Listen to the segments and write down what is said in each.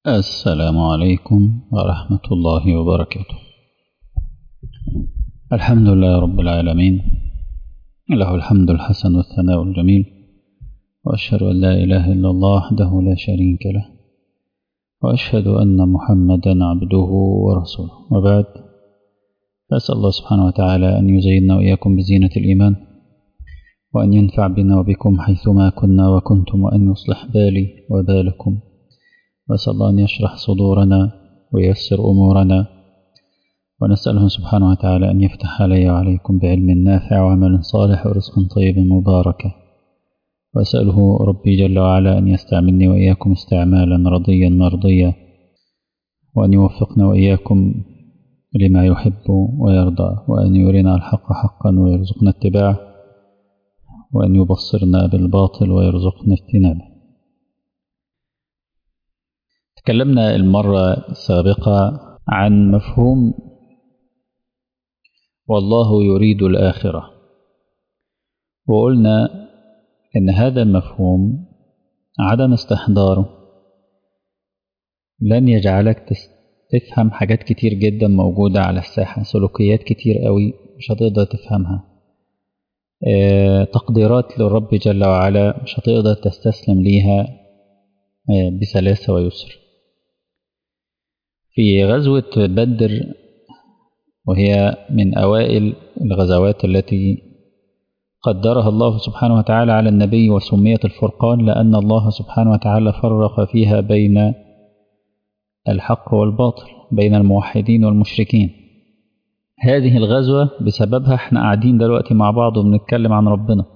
السلام عليكم ورحمة الله وبركاته الحمد لله رب العالمين له الحمد الحسن والثناء الجميل وأشهد أن لا إله إلا الله وحده لا شريك له وأشهد أن محمدا عبده ورسوله وبعد فأسأل الله سبحانه وتعالى أن يزيننا وإياكم بزينة الإيمان وأن ينفع بنا وبكم حيثما كنا وكنتم وأن يصلح بالي وبالكم وأسأل الله أن يشرح صدورنا وييسر أمورنا ونسأله سبحانه وتعالى أن يفتح علي وعليكم بعلم نافع وعمل صالح ورزق طيب مبارك وأسأله ربي جل وعلا أن يستعملني وإياكم استعمالا رضيا مرضيا وأن يوفقنا وإياكم لما يحب ويرضى وأن يرينا الحق حقا ويرزقنا اتباعه وأن يبصرنا بالباطل ويرزقنا اجتنابه تكلمنا المرة السابقة عن مفهوم والله يريد الآخرة وقلنا إن هذا المفهوم عدم استحضاره لن يجعلك تفهم حاجات كتير جدا موجودة على الساحة سلوكيات كتير قوي مش هتقدر تفهمها اه تقديرات للرب جل وعلا مش هتقدر تستسلم ليها اه بسلاسة ويسر في غزوة بدر وهي من أوائل الغزوات التي قدرها الله سبحانه وتعالى على النبي وسميت الفرقان لأن الله سبحانه وتعالى فرق فيها بين الحق والباطل بين الموحدين والمشركين هذه الغزوة بسببها احنا قاعدين دلوقتي مع بعض وبنتكلم عن ربنا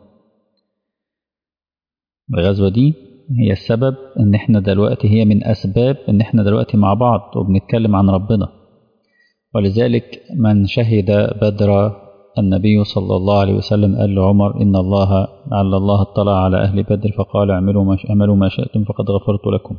الغزوة دي هي السبب ان احنا دلوقتي هي من اسباب ان احنا دلوقتي مع بعض وبنتكلم عن ربنا ولذلك من شهد بدر النبي صلى الله عليه وسلم قال لعمر ان الله لعل الله اطلع على اهل بدر فقال اعملوا ما اعملوا ما شئتم فقد غفرت لكم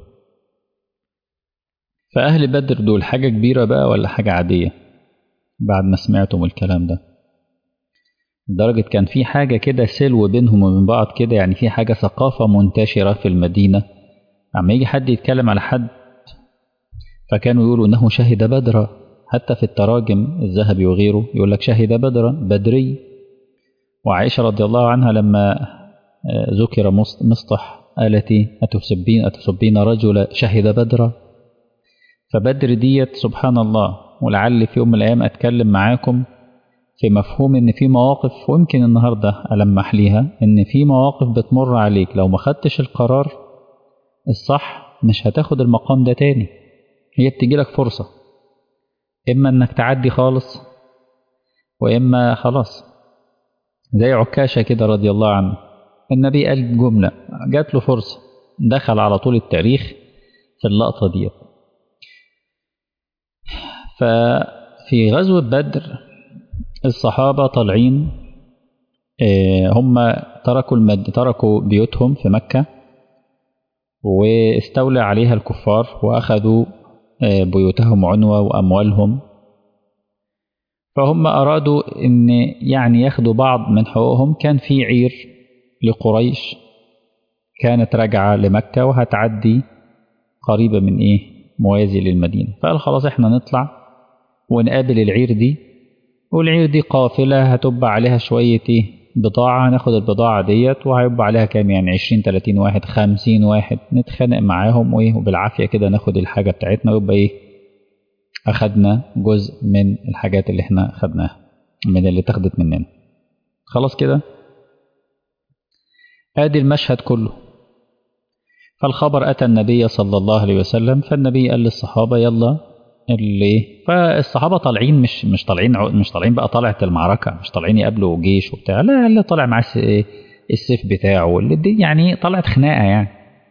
فاهل بدر دول حاجه كبيره بقى ولا حاجه عاديه بعد ما سمعتم الكلام ده لدرجة كان في حاجة كده سلو بينهم وبين بعض كده يعني في حاجة ثقافة منتشرة في المدينة عما يجي حد يتكلم على حد فكانوا يقولوا إنه شهد بدرا حتى في التراجم الذهبي وغيره يقول لك شهد بدرا بدري وعائشة رضي الله عنها لما ذكر مصطح قالت أتسبين أتسبين رجل شهد بدرا فبدر ديت سبحان الله ولعل في يوم من الأيام أتكلم معاكم في مفهوم ان في مواقف ويمكن النهارده ألمح ليها ان في مواقف بتمر عليك لو ما خدتش القرار الصح مش هتاخد المقام ده تاني هي بتجيلك فرصة اما انك تعدي خالص واما خلاص زي عكاشة كده رضي الله عنه النبي قال جملة جات له فرصة دخل على طول التاريخ في اللقطة ديت ففي غزوة بدر الصحابة طالعين هم تركوا المد... تركوا بيوتهم في مكة واستولى عليها الكفار وأخذوا بيوتهم عنوة وأموالهم فهم أرادوا إن يعني ياخدوا بعض من حقوقهم كان في عير لقريش كانت راجعة لمكة وهتعدي قريبة من إيه موازي للمدينة فقال خلاص إحنا نطلع ونقابل العير دي والعير دي قافلة هتبقى عليها شوية ايه بضاعة هناخد البضاعة ديت وهيبقى عليها كام يعني عشرين تلاتين واحد خمسين واحد نتخانق معاهم وايه وبالعافية كده ناخد الحاجة بتاعتنا ويبقى ايه أخدنا جزء من الحاجات اللي احنا خدناها من اللي اتاخدت مننا خلاص كده ادي المشهد كله فالخبر أتى النبي صلى الله عليه وسلم فالنبي قال للصحابة يلا اللي فالصحابه طالعين مش مش طالعين مش طالعين بقى طلعه المعركه مش طالعين يقابلوا جيش وبتاع لا اللي طالع معاه السيف بتاعه اللي دي يعني طلعت خناقه يعني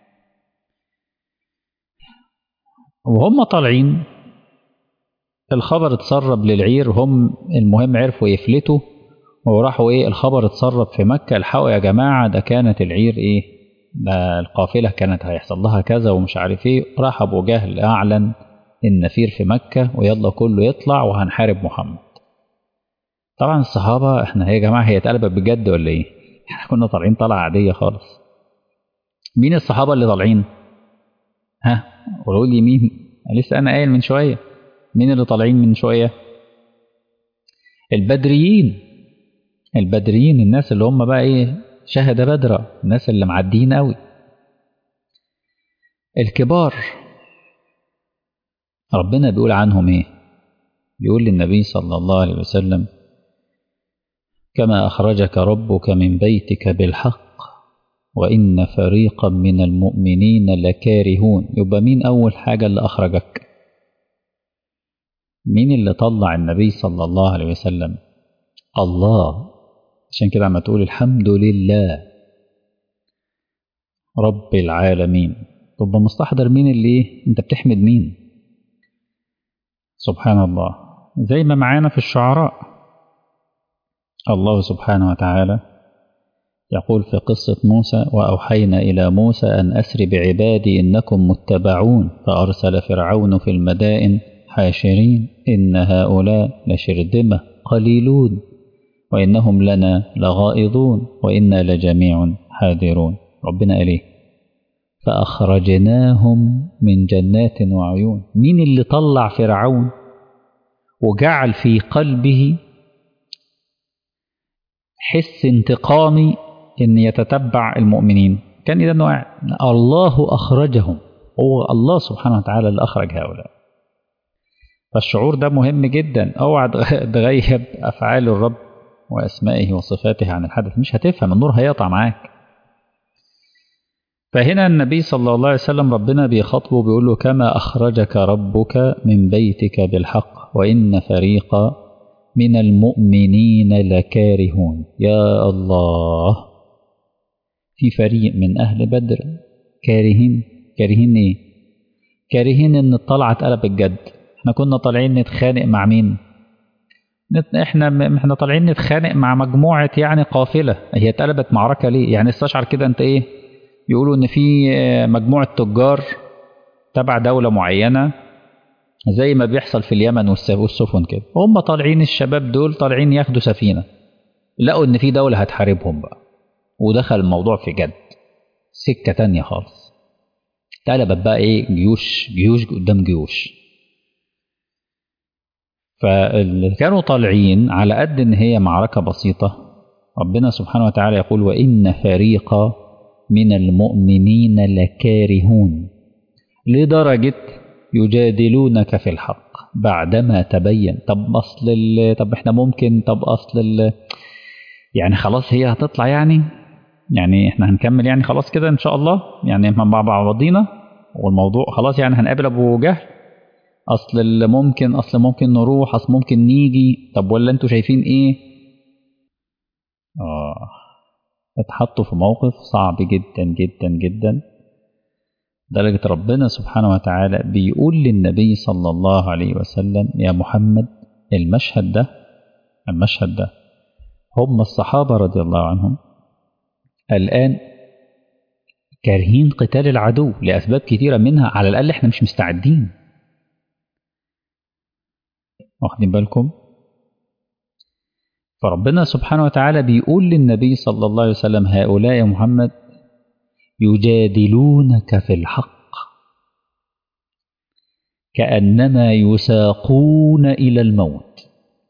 وهم طالعين الخبر اتسرب للعير هم المهم عرفوا يفلتوا وراحوا ايه الخبر اتسرب في مكه الحقوا يا جماعه ده كانت العير ايه ده القافله كانت هيحصل لها كذا ومش عارف ايه راح ابو جهل اعلن النفير في مكة ويلا كله يطلع وهنحارب محمد طبعا الصحابة احنا يا جماعة هي اتقلبت بجد ولا ايه احنا كنا طالعين طلعة عادية خالص مين الصحابة اللي طالعين ها قولوا لي مين لسه أنا قايل من شوية مين اللي طالعين من شوية البدريين البدريين الناس اللي هم بقى ايه شهد بدرة الناس اللي معديين قوي الكبار ربنا بيقول عنهم ايه بيقول للنبي صلى الله عليه وسلم كما أخرجك ربك من بيتك بالحق وإن فريقا من المؤمنين لكارهون يبقى مين أول حاجة اللي أخرجك مين اللي طلع النبي صلى الله عليه وسلم الله عشان كده عم تقول الحمد لله رب العالمين تبقى مستحضر مين اللي ايه انت بتحمد مين سبحان الله زي ما معانا في الشعراء الله سبحانه وتعالى يقول في قصة موسى وأوحينا إلى موسى أن أسر بعبادي إنكم متبعون فأرسل فرعون في المدائن حاشرين إن هؤلاء لشردمة قليلون وإنهم لنا لغائضون وإنا لجميع حاذرون ربنا قال إيه فأخرجناهم من جنات وعيون مين اللي طلع فرعون وجعل في قلبه حس انتقامي ان يتتبع المؤمنين كان اذا انه الله اخرجهم هو الله سبحانه وتعالى اللي اخرج هؤلاء فالشعور ده مهم جدا اوعى تغيب افعال الرب واسمائه وصفاته عن الحدث مش هتفهم النور هيقطع معاك فهنا النبي صلى الله عليه وسلم ربنا بيخاطبه بيقول له كما اخرجك ربك من بيتك بالحق وان فريقا من المؤمنين لكارهون يا الله في فريق من أهل بدر كارهين كارهين إيه؟ كارهين إن الطلعة اتقلب الجد احنا كنا طالعين نتخانق مع مين؟ احنا احنا طالعين نتخانق مع مجموعة يعني قافلة هي اتقلبت معركة ليه؟ يعني استشعر كده انت ايه؟ يقولوا ان في مجموعة تجار تبع دولة معينة زي ما بيحصل في اليمن والسفن كده هم طالعين الشباب دول طالعين ياخدوا سفينة لقوا ان في دولة هتحاربهم بقى ودخل الموضوع في جد سكة تانية خالص اتقلبت بقى ايه جيوش جيوش قدام جيوش فاللي كانوا طالعين على قد ان هي معركة بسيطة ربنا سبحانه وتعالى يقول وإن فريقا من المؤمنين لكارهون لدرجة يجادلونك في الحق بعدما تبين طب اصل ال... طب احنا ممكن طب اصل ال... يعني خلاص هي هتطلع يعني يعني احنا هنكمل يعني خلاص كده ان شاء الله يعني مع بعضينا والموضوع خلاص يعني هنقابل ابو جهل اصل اللي ممكن اصل ممكن نروح اصل ممكن نيجي طب ولا انتوا شايفين ايه اه اتحطوا في موقف صعب جدا جدا جدا درجة ربنا سبحانه وتعالى بيقول للنبي صلى الله عليه وسلم يا محمد المشهد ده المشهد ده هم الصحابة رضي الله عنهم الآن كارهين قتال العدو لأسباب كثيرة منها على الأقل احنا مش مستعدين واخدين بالكم فربنا سبحانه وتعالى بيقول للنبي صلى الله عليه وسلم هؤلاء يا محمد يجادلونك في الحق كأنما يساقون إلى الموت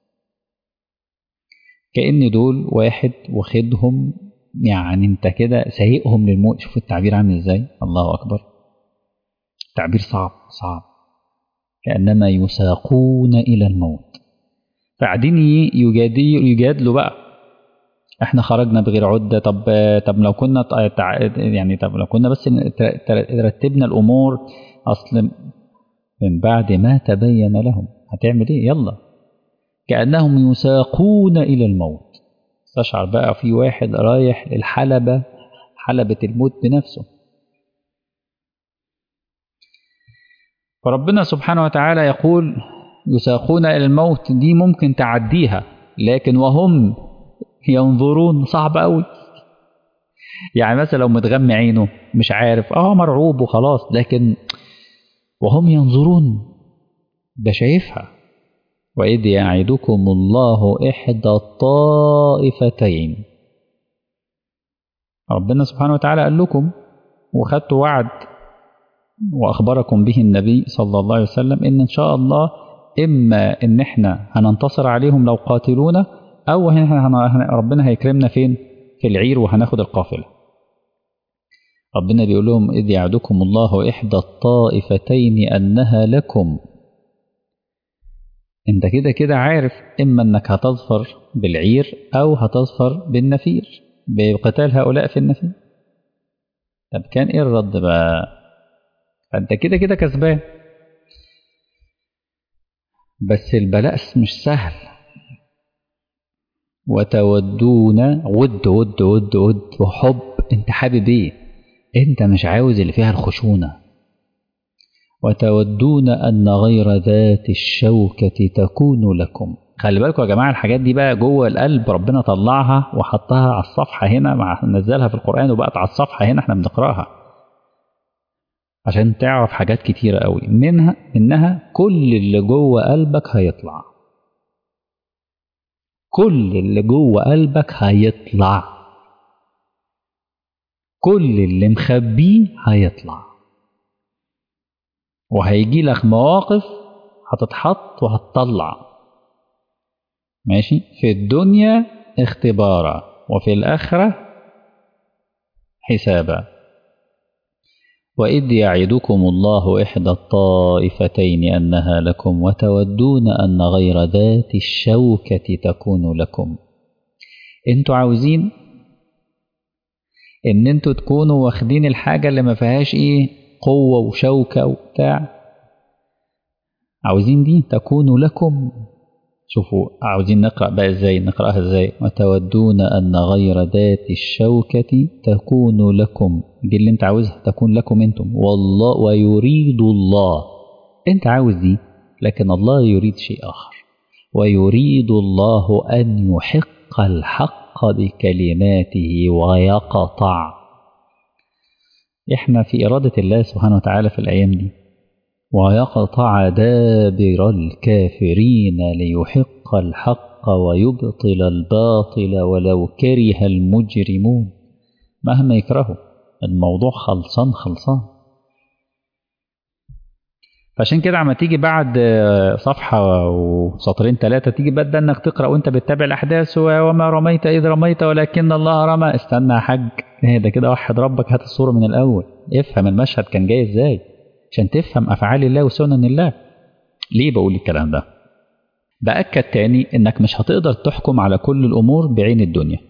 كأن دول واحد واخدهم يعني انت كده سايقهم للموت شوف التعبير عامل ازاي الله أكبر تعبير صعب صعب كأنما يساقون إلى الموت فقاعدين يجادلوا بقى احنا خرجنا بغير عده طب طب لو كنا يعني طب لو كنا بس رتبنا الامور اصل من بعد ما تبين لهم هتعمل ايه يلا كانهم يساقون الى الموت استشعر بقى في واحد رايح للحلبه حلبه الموت بنفسه فربنا سبحانه وتعالى يقول يساقون الى الموت دي ممكن تعديها لكن وهم ينظرون صعب قوي يعني مثلا لو متغمي عينه مش عارف اه مرعوب وخلاص لكن وهم ينظرون ده شايفها وإذ يعدكم الله إحدى الطائفتين ربنا سبحانه وتعالى قال لكم وخدتوا وعد وأخبركم به النبي صلى الله عليه وسلم إن إن شاء الله إما إن إحنا هننتصر عليهم لو قاتلونا أو ربنا هيكرمنا فين في العير وهناخد القافلة ربنا بيقول لهم إذ يعدكم الله إحدى الطائفتين أنها لكم انت كده كده عارف اما انك هتظفر بالعير او هتظفر بالنفير بقتال هؤلاء في النفير طب كان ايه الرد بقى فانت كده كده كسبان بس البلاء مش سهل وتودون ود ود ود ود وحب انت حابب ايه انت مش عاوز اللي فيها الخشونه وتودون أن غير ذات الشوكة تكون لكم خلي بالكم يا جماعة الحاجات دي بقى جوه القلب ربنا طلعها وحطها على الصفحة هنا مع نزلها في القرآن وبقت على الصفحة هنا احنا بنقرأها عشان تعرف حاجات كتيرة قوي منها إنها كل اللي جوه قلبك هيطلع كل اللي جوه قلبك هيطلع كل اللي مخبيه هيطلع وهيجي لك مواقف هتتحط وهتطلع ماشي في الدنيا اختبارا وفي الآخرة حسابا وإذ يعدكم الله إحدى الطائفتين أنها لكم وتودون أن غير ذات الشوكة تكون لكم انتوا عاوزين ان انتوا تكونوا واخدين الحاجة اللي ما فيهاش ايه قوة وشوكة وبتاع عاوزين دي تكون لكم شوفوا عاوزين نقرأ بقى ازاي نقرأها ازاي وتودون أن غير ذات الشوكة تكون لكم دي اللي انت عاوزها تكون لكم انتم والله ويريد الله انت عاوز دي لكن الله يريد شيء آخر ويريد الله أن يحق الحق بكلماته ويقطع احنا في إرادة الله سبحانه وتعالى في الأيام دي ويقطع دابر الكافرين ليحق الحق ويبطل الباطل ولو كره المجرمون مهما يكرهوا الموضوع خلصان خلصان فعشان كده عما تيجي بعد صفحة وسطرين ثلاثة تيجي بدأ انك تقرأ وانت بتتابع الأحداث وما رميت إذ رميت ولكن الله رمى استنى يا حاج ايه ده كده وحد ربك هات الصورة من الأول افهم المشهد كان جاي ازاي عشان تفهم أفعال الله وسنن الله ليه بقول الكلام ده بأكد تاني انك مش هتقدر تحكم على كل الأمور بعين الدنيا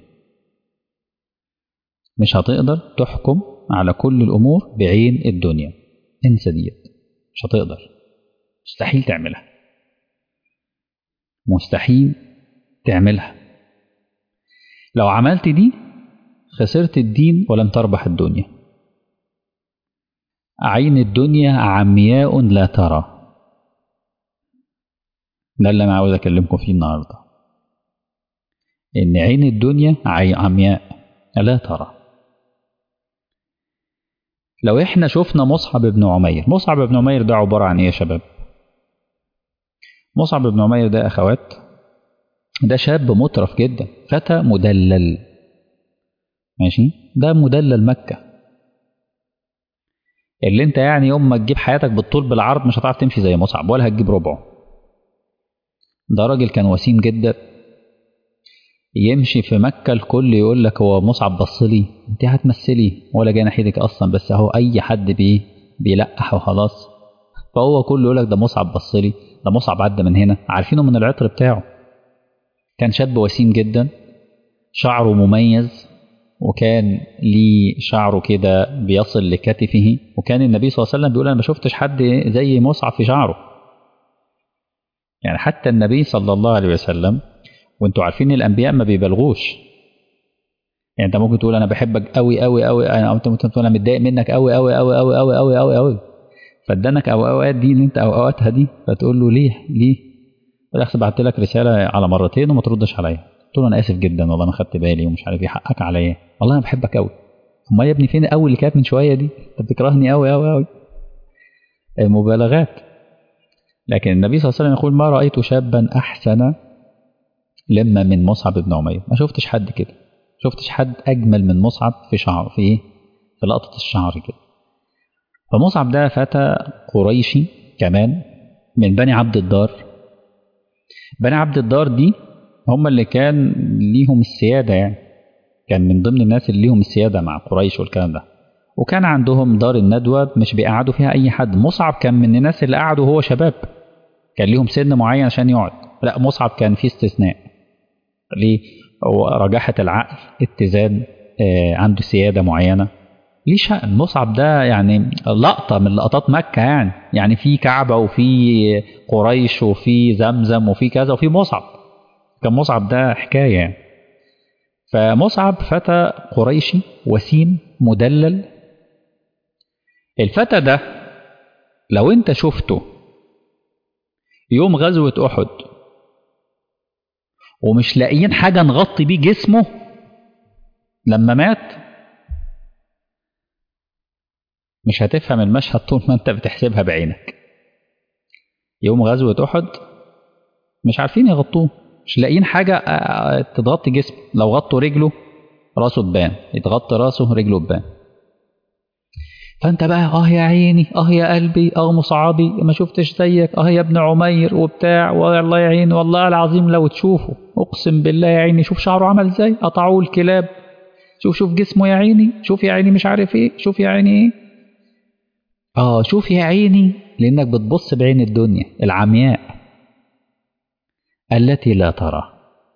مش هتقدر تحكم على كل الأمور بعين الدنيا انسى ديت مش هتقدر مستحيل تعملها مستحيل تعملها لو عملت دي خسرت الدين ولن تربح الدنيا عين الدنيا عمياء لا ترى ده اللي انا عاوز اكلمكم فيه النهارده ان عين الدنيا عمياء لا ترى لو احنا شفنا مصعب بن عمير مصعب بن عمير ده عبارة عن ايه يا شباب مصعب بن عمير ده اخوات ده شاب مترف جدا فتى مدلل ماشي ده مدلل مكة اللي انت يعني يوم ما تجيب حياتك بالطول بالعرض مش هتعرف تمشي زي مصعب ولا هتجيب ربعه ده راجل كان وسيم جدا يمشي في مكة الكل يقول لك هو مصعب بصلي انت هتمثلي ولا جاي ناحيتك اصلا بس اهو اي حد بي بيلقح وخلاص فهو كله يقول لك ده مصعب بصلي ده مصعب عدى من هنا عارفينه من العطر بتاعه كان شاب وسيم جدا شعره مميز وكان ليه شعره كده بيصل لكتفه وكان النبي صلى الله عليه وسلم بيقول انا ما شفتش حد زي مصعب في شعره يعني حتى النبي صلى الله عليه وسلم وانتوا عارفين الانبياء ما بيبالغوش يعني انت ممكن تقول انا بحبك قوي قوي قوي انا انت ممكن تقول انا متضايق منك قوي قوي قوي قوي قوي قوي قوي قوي فادانك او اوقات دي اللي انت او اوقاتها دي فتقول له ليه ليه بالاخر بعت لك رساله على مرتين وما تردش عليا قلت له انا اسف جدا والله ما خدت بالي ومش عارف ايه حقك عليا والله انا بحبك قوي امال يا ابني فين اول اللي كانت من شويه دي انت بتكرهني قوي قوي قوي مبالغات لكن النبي صلى الله عليه وسلم يقول ما رايت شابا احسن لما من مصعب بن عمير ما شفتش حد كده شفتش حد اجمل من مصعب في شعر في ايه في لقطه الشعر كده فمصعب ده فتى قريشي كمان من بني عبد الدار بني عبد الدار دي هم اللي كان ليهم السيادة يعني كان من ضمن الناس اللي ليهم السيادة مع قريش والكلام ده وكان عندهم دار الندوة مش بيقعدوا فيها أي حد مصعب كان من الناس اللي قعدوا وهو شباب كان ليهم سن معين عشان يقعد لا مصعب كان فيه استثناء ليه رجاحة العقل اتزان آه عنده سيادة معينة ليه شأن مصعب ده يعني لقطة من لقطات مكة يعني يعني في كعبة وفي قريش وفي زمزم وفي كذا وفي مصعب كان مصعب ده حكاية يعني فمصعب فتى قريشي وسيم مدلل الفتى ده لو انت شفته يوم غزوة أحد ومش لاقيين حاجة نغطي بيه جسمه لما مات مش هتفهم المشهد طول ما انت بتحسبها بعينك يوم غزوة أحد مش عارفين يغطوه مش لاقيين حاجة تغطي جسمه لو غطوا رجله راسه تبان يتغطي راسه رجله تبان فانت بقى اه يا عيني اه يا قلبي اه مصعبي ما شفتش زيك اه يا ابن عمير وبتاع والله يا عيني والله العظيم لو تشوفه اقسم بالله يا عيني شوف شعره عمل ازاي قطعوه الكلاب شوف شوف جسمه يا عيني شوف يا عيني مش عارف ايه شوف يا عيني ايه اه شوف يا عيني لانك بتبص بعين الدنيا العمياء التي لا ترى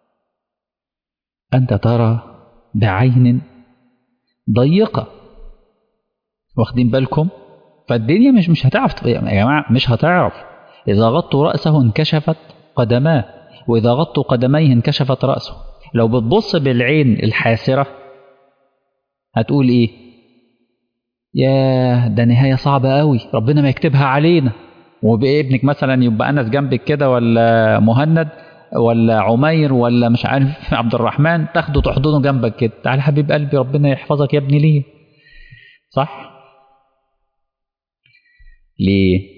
انت ترى بعين ضيقه واخدين بالكم فالدنيا مش مش هتعرف يا جماعه مش هتعرف اذا غطوا راسه انكشفت قدماه واذا غطوا قدميه انكشفت راسه لو بتبص بالعين الحاسره هتقول ايه ياه ده نهايه صعبه قوي ربنا ما يكتبها علينا وبابنك مثلا يبقى انس جنبك كده ولا مهند ولا عمير ولا مش عارف عبد الرحمن تاخده تحضنه جنبك كده تعالى حبيب قلبي ربنا يحفظك يا ابني ليه صح ليه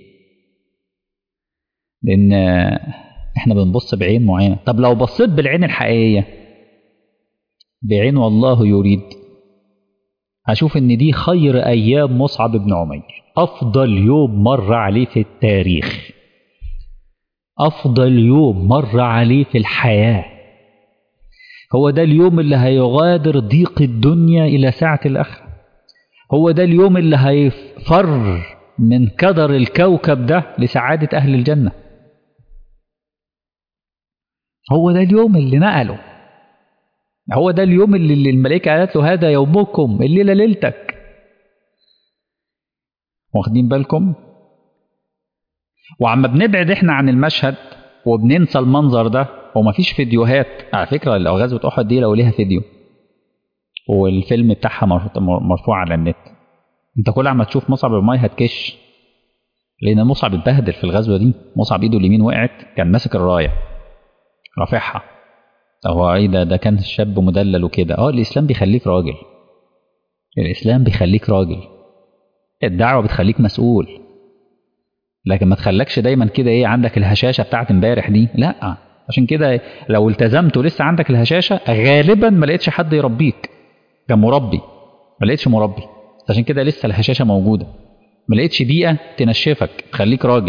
لان احنا بنبص بعين معينه طب لو بصيت بالعين الحقيقيه بعين والله يريد هشوف ان دي خير ايام مصعب بن عمير افضل يوم مر عليه في التاريخ افضل يوم مر عليه في الحياه هو ده اليوم اللي هيغادر ضيق الدنيا الى سعه الاخره هو ده اليوم اللي هيفر من كدر الكوكب ده لسعادة أهل الجنة هو ده اليوم اللي نقله هو ده اليوم اللي الملائكة قالت له هذا يومكم الليلة ليلتك واخدين بالكم وعما بنبعد احنا عن المشهد وبننسى المنظر ده ومفيش فيديوهات على فكرة لو غزوة أحد دي لو ليها فيديو والفيلم بتاعها مرفوع على النت انت كل عما تشوف مصعب بن عمير هتكش لان مصعب اتبهدل في الغزوه دي مصعب ايده اليمين وقعت كان ماسك الرايه رافعها هو ايه ده ده كان شاب مدلل وكده اه الاسلام بيخليك راجل الاسلام بيخليك راجل الدعوه بتخليك مسؤول لكن ما تخلكش دايما كده ايه عندك الهشاشه بتاعت امبارح دي لا عشان كده لو التزمت ولسه عندك الهشاشه غالبا ما لقيتش حد يربيك كمربي ما لقيتش مربي عشان كده لسه الهشاشه موجوده ما لقيتش بيئه تنشفك تخليك راجل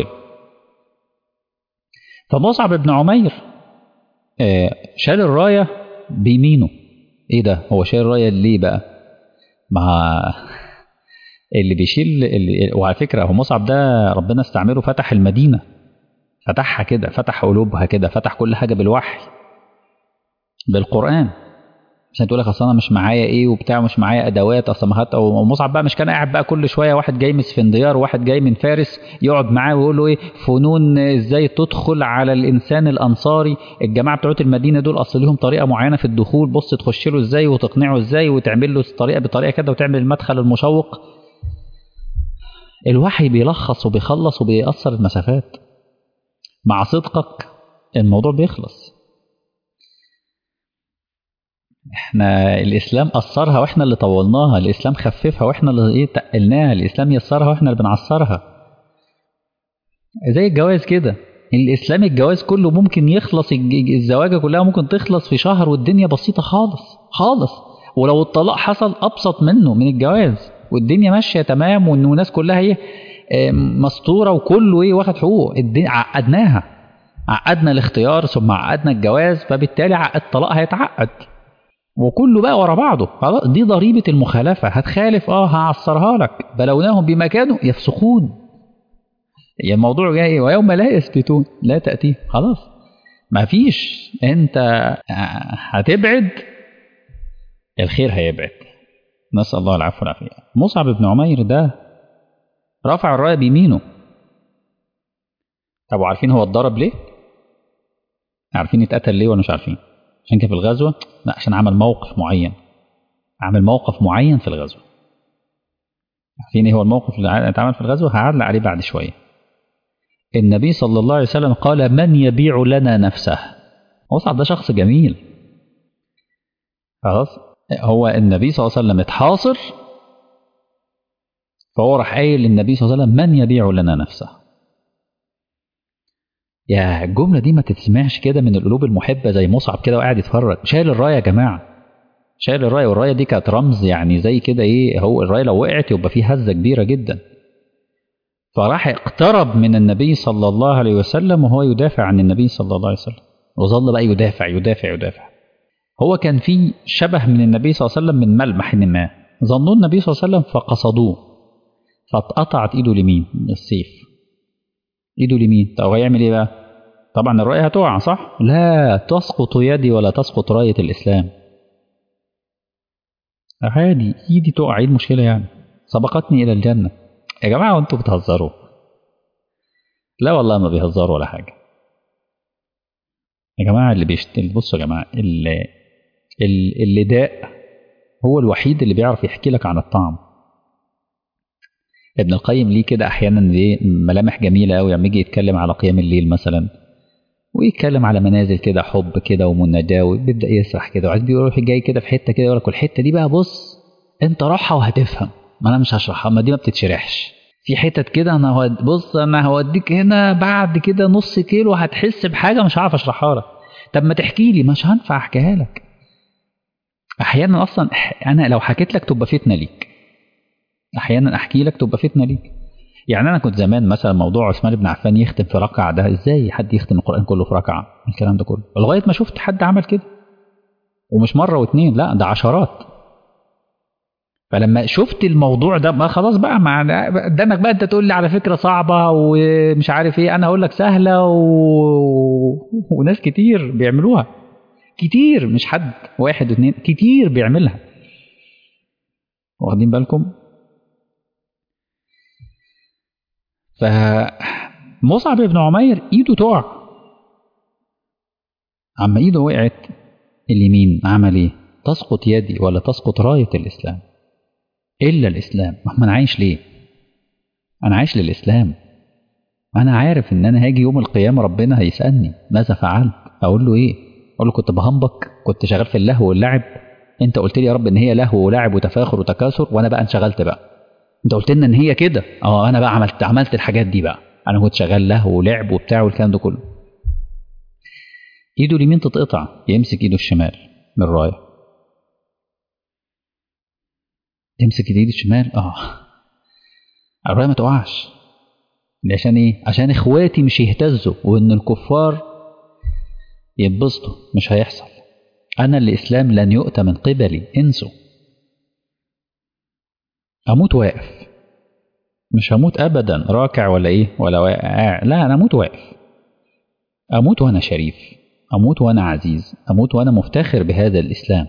فمصعب بن عمير شال الرايه بيمينه ايه ده هو شال الرايه ليه بقى مع اللي بيشيل اللي وعلى فكره هو مصعب ده ربنا استعمله فتح المدينه فتحها كده فتح قلوبها كده فتح كل حاجه بالوحي بالقران عشان تقول لك اصل انا مش معايا ايه وبتاع مش معايا ادوات اصل ما او مصعب بقى مش كان قاعد بقى كل شويه واحد جاي من اسفنديار وواحد جاي من فارس يقعد معاه ويقول له ايه فنون ازاي تدخل على الانسان الانصاري الجماعه بتوع المدينه دول اصل لهم طريقه معينه في الدخول بص تخش له ازاي وتقنعه ازاي وتعمل له الطريقه بطريقه كده وتعمل المدخل المشوق الوحي بيلخص وبيخلص وبيأثر المسافات مع صدقك الموضوع بيخلص احنا الاسلام اثرها واحنا اللي طولناها الاسلام خففها واحنا اللي ايه تقلناها الاسلام يسرها واحنا اللي بنعصرها زي الجواز كده الاسلام الجواز كله ممكن يخلص الزواجه كلها ممكن تخلص في شهر والدنيا بسيطه خالص خالص ولو الطلاق حصل ابسط منه من الجواز والدنيا ماشيه تمام وان الناس كلها ايه آه، مسطوره وكله ايه واخد حقوق الدنيا عقدناها عقدنا الاختيار ثم عقدنا الجواز فبالتالي عقد الطلاق هيتعقد وكله بقى ورا بعضه خلاص دي ضريبه المخالفه هتخالف اه هعصرها لك بلوناهم بما كانوا يفسقون يعني الموضوع جاي ويوم لا يثبتون لا تأتيه خلاص ما فيش انت هتبعد الخير هيبعد نسأل الله العفو والعافية مصعب بن عمير ده رفع الراية بيمينه طب وعارفين هو اتضرب ليه؟ عارفين اتقتل ليه ولا مش عارفين؟ عشان كان في الغزوة؟ لا عشان عمل موقف معين عمل موقف معين في الغزوة عارفين ايه هو الموقف اللي اتعمل في الغزوة؟ هعلق عليه بعد شوية النبي صلى الله عليه وسلم قال من يبيع لنا نفسه مصعب ده شخص جميل خلاص هو النبي صلى الله عليه وسلم اتحاصر فهو راح قايل للنبي صلى الله عليه وسلم من يبيع لنا نفسه يا الجملة دي ما تتسمعش كده من القلوب المحبة زي مصعب كده وقاعد يتفرج شايل الراية يا جماعة شايل الراية والراية دي كانت رمز يعني زي كده ايه هو الراية لو وقعت يبقى فيه هزة كبيرة جدا فراح اقترب من النبي صلى الله عليه وسلم وهو يدافع عن النبي صلى الله عليه وسلم وظل بقى يدافع يدافع يدافع هو كان في شبه من النبي صلى الله عليه وسلم من ملمح ما ظنوا النبي صلى الله عليه وسلم فقصدوه فاتقطعت ايده اليمين السيف ايده اليمين طب هيعمل ايه بقى طبعا الرايه هتقع صح لا تسقط يدي ولا تسقط رايه الاسلام عادي ايدي تقع ايه المشكله يعني سبقتني الى الجنه يا جماعه وانتوا بتهزروا لا والله ما بيهزروا ولا حاجه يا جماعه اللي بيشتغل بصوا يا جماعه اللي اللي داء هو الوحيد اللي بيعرف يحكي لك عن الطعم ابن القيم ليه كده احيانا ليه ملامح جميله قوي لما يجي يتكلم على قيام الليل مثلا ويتكلم على منازل كده حب كده ومناجاه وبيبدا يسرح كده وعايز بيروح جاي كده في حته كده يقول لك الحته دي بقى بص انت روحها وهتفهم ما انا مش هشرحها ما دي ما بتتشرحش في حتت كده انا هود بص انا هوديك هنا بعد كده نص كيلو هتحس بحاجه مش عارف اشرحها لك طب ما تحكي لي مش هنفع احكيها لك احيانا اصلا انا لو حكيت لك تبقى فتنه ليك احيانا احكي لك تبقى فتنه ليك يعني انا كنت زمان مثلا موضوع عثمان بن عفان يختم في ركعه ده ازاي حد يختم القران كله في ركعه الكلام ده كله لغايه ما شفت حد عمل كده ومش مره واتنين لا ده عشرات فلما شفت الموضوع ده ما خلاص بقى مع قدامك بقى انت تقول لي على فكره صعبه ومش عارف ايه انا هقول لك سهله و... وناس كتير بيعملوها كتير مش حد واحد واثنين كتير بيعملها واخدين بالكم فمصعب بن عمير ايده تقع اما ايده وقعت اليمين عمل ايه تسقط يدي ولا تسقط رايه الاسلام الا الاسلام ما انا عايش ليه انا عايش للاسلام انا عارف ان انا هاجي يوم القيامه ربنا هيسالني ماذا فعلت اقول له ايه اقول له كنت بهنبك كنت شغال في اللهو واللعب انت قلت لي يا رب ان هي لهو ولعب وتفاخر وتكاثر وانا بقى انشغلت بقى انت قلت لنا ان هي كده اه انا بقى عملت عملت الحاجات دي بقى انا كنت شغال لهو ولعب وبتاع والكلام ده كله ايده اليمين تتقطع يمسك ايده الشمال من الرايه يمسك ايده الشمال اه الرايه ما تقعش عشان ايه عشان اخواتي مش يهتزوا وان الكفار يتبسطوا مش هيحصل انا الاسلام لن يؤتى من قبلي انسوا اموت واقف مش هموت ابدا راكع ولا ايه ولا واقع لا انا اموت واقف اموت وانا شريف اموت وانا عزيز اموت وانا مفتخر بهذا الاسلام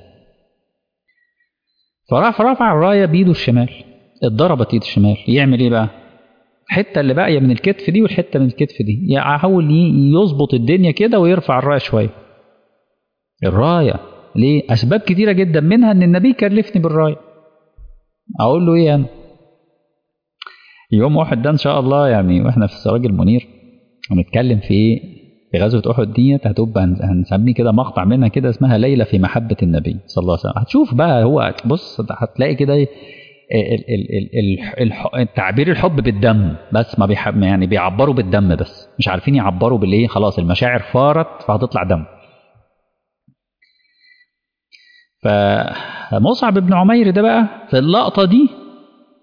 فراح رفع الرايه بايده الشمال اتضربت ايد الشمال يعمل ايه بقى الحته اللي باقيه من الكتف دي والحته من الكتف دي يحاول يظبط الدنيا كده ويرفع الرايه شويه الرايه ليه اسباب كتيره جدا منها ان النبي كلفني بالرايه اقول له ايه انا يوم احد ده ان شاء الله يعني واحنا في السراج المنير هنتكلم في ايه في غزوه احد ديت هتبقى هنسميه كده مقطع منها كده اسمها ليله في محبه النبي صلى الله عليه وسلم هتشوف بقى هو بص هتلاقي كده ايه التعبير الحب بالدم بس ما بيحب يعني بيعبروا بالدم بس مش عارفين يعبروا بالايه خلاص المشاعر فارت فهتطلع دم فمصعب بن عمير ده بقى في اللقطه دي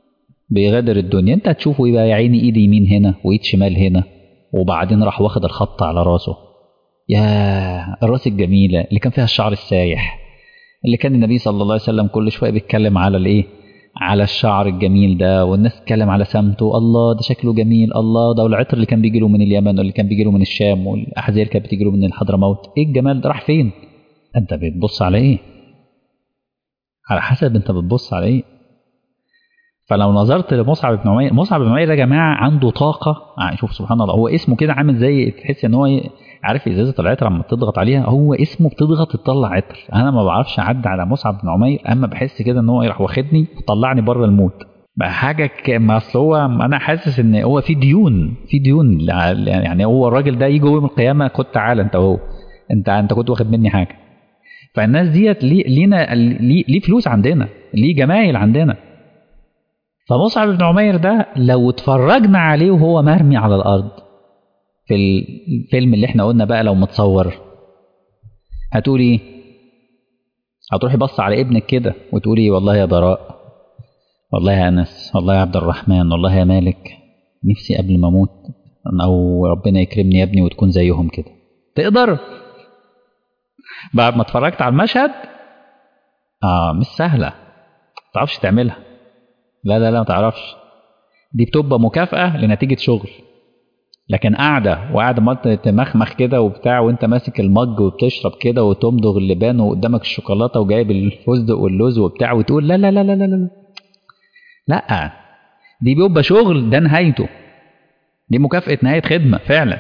بيغادر الدنيا انت هتشوفه ايه بقى يا عيني ايد يمين هنا وايد شمال هنا وبعدين راح واخد الخط على راسه يا الراس الجميله اللي كان فيها الشعر السايح اللي كان النبي صلى الله عليه وسلم كل شويه بيتكلم على الايه على الشعر الجميل ده والناس تتكلم على سمته الله ده شكله جميل الله ده والعطر اللي كان بيجي له من اليمن واللي كان بيجي له من الشام والاحذيه اللي كانت بتيجي له من الحضرموت ايه الجمال ده راح فين انت بتبص على ايه على حسب انت بتبص على ايه فلو نظرت لمصعب بن عمير مصعب بن عمير يا جماعه عنده طاقه شوف سبحان الله هو اسمه كده عامل زي تحس ان هو عارف ازازه العطر لما بتضغط عليها هو اسمه بتضغط تطلع عطر انا ما بعرفش اعدي على مصعب بن عمير اما بحس كده ان هو يروح واخدني وطلعني بره الموت بقى حاجه ما اصل هو انا حاسس ان هو في ديون في ديون يعني هو الراجل ده يجي يوم القيامه خد تعالى انت اهو انت انت كنت واخد مني حاجه فالناس ديت لينا ليه فلوس عندنا ليه جمايل عندنا فمصعب بن عمير ده لو اتفرجنا عليه وهو مرمي على الارض في الفيلم اللي احنا قلنا بقى لو متصور هتقولي ايه هتروحي بص على ابنك كده وتقولي والله يا ضراء والله يا انس والله يا عبد الرحمن والله يا مالك نفسي قبل ما اموت او ربنا يكرمني يا ابني وتكون زيهم كده تقدر بعد ما اتفرجت على المشهد اه مش سهله ما تعرفش تعملها لا لا لا ما تعرفش دي بتبقى مكافأة لنتيجة شغل لكن قاعدة وقاعدة ما تمخمخ كده وبتاع وانت ماسك المج وبتشرب كده وتمضغ اللبان وقدامك الشوكولاتة وجايب الفستق واللوز وبتاع وتقول لا لا لا لا لا لا لا دي بيبقى شغل ده نهايته دي مكافأة نهاية خدمة فعلا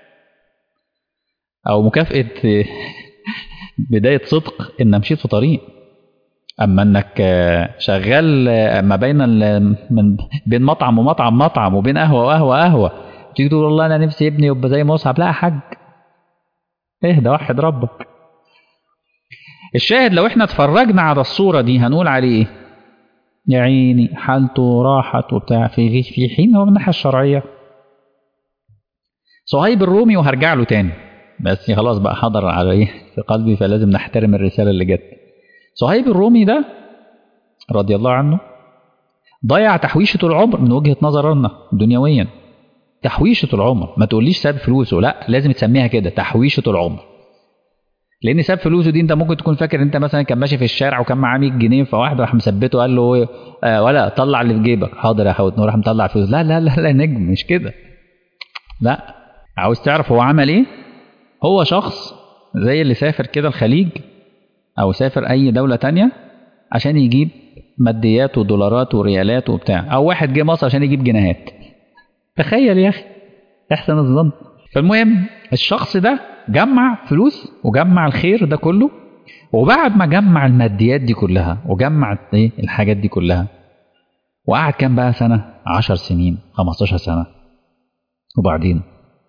أو مكافأة بداية صدق إن مشيت في طريق اما انك شغال ما بين من بين مطعم ومطعم مطعم وبين قهوه وقهوه قهوه تيجي تقول والله انا نفسي ابني يبقى زي مصعب لا يا حاج اهدى وحد ربك الشاهد لو احنا اتفرجنا على الصوره دي هنقول عليه ايه يا عيني حالته راحت وبتاع في في حين هو من الناحيه الشرعيه صهيب الرومي وهرجع له تاني بس خلاص بقى حضر على ايه في قلبي فلازم نحترم الرساله اللي جت صهيب الرومي ده رضي الله عنه ضيع تحويشة العمر من وجهة نظرنا دنيويا تحويشة العمر ما تقوليش ساب فلوسه لا لازم تسميها كده تحويشة العمر لان ساب فلوسه دي انت ممكن تكون فاكر انت مثلا كان ماشي في الشارع وكان معاه 100 جنيه فواحد راح مثبته قال له آه ولا طلع اللي في جيبك حاضر يا اخوات راح مطلع فلوس لا لا لا لا نجم مش كده لا عاوز تعرف هو عمل ايه هو شخص زي اللي سافر كده الخليج او سافر اي دولة تانية عشان يجيب ماديات ودولارات وريالات وبتاع او واحد جه مصر عشان يجيب جنيهات تخيل يا اخي احسن الظن فالمهم الشخص ده جمع فلوس وجمع الخير ده كله وبعد ما جمع الماديات دي كلها وجمع ايه الحاجات دي كلها وقعد كام بقى سنة 10 سنين 15 سنة وبعدين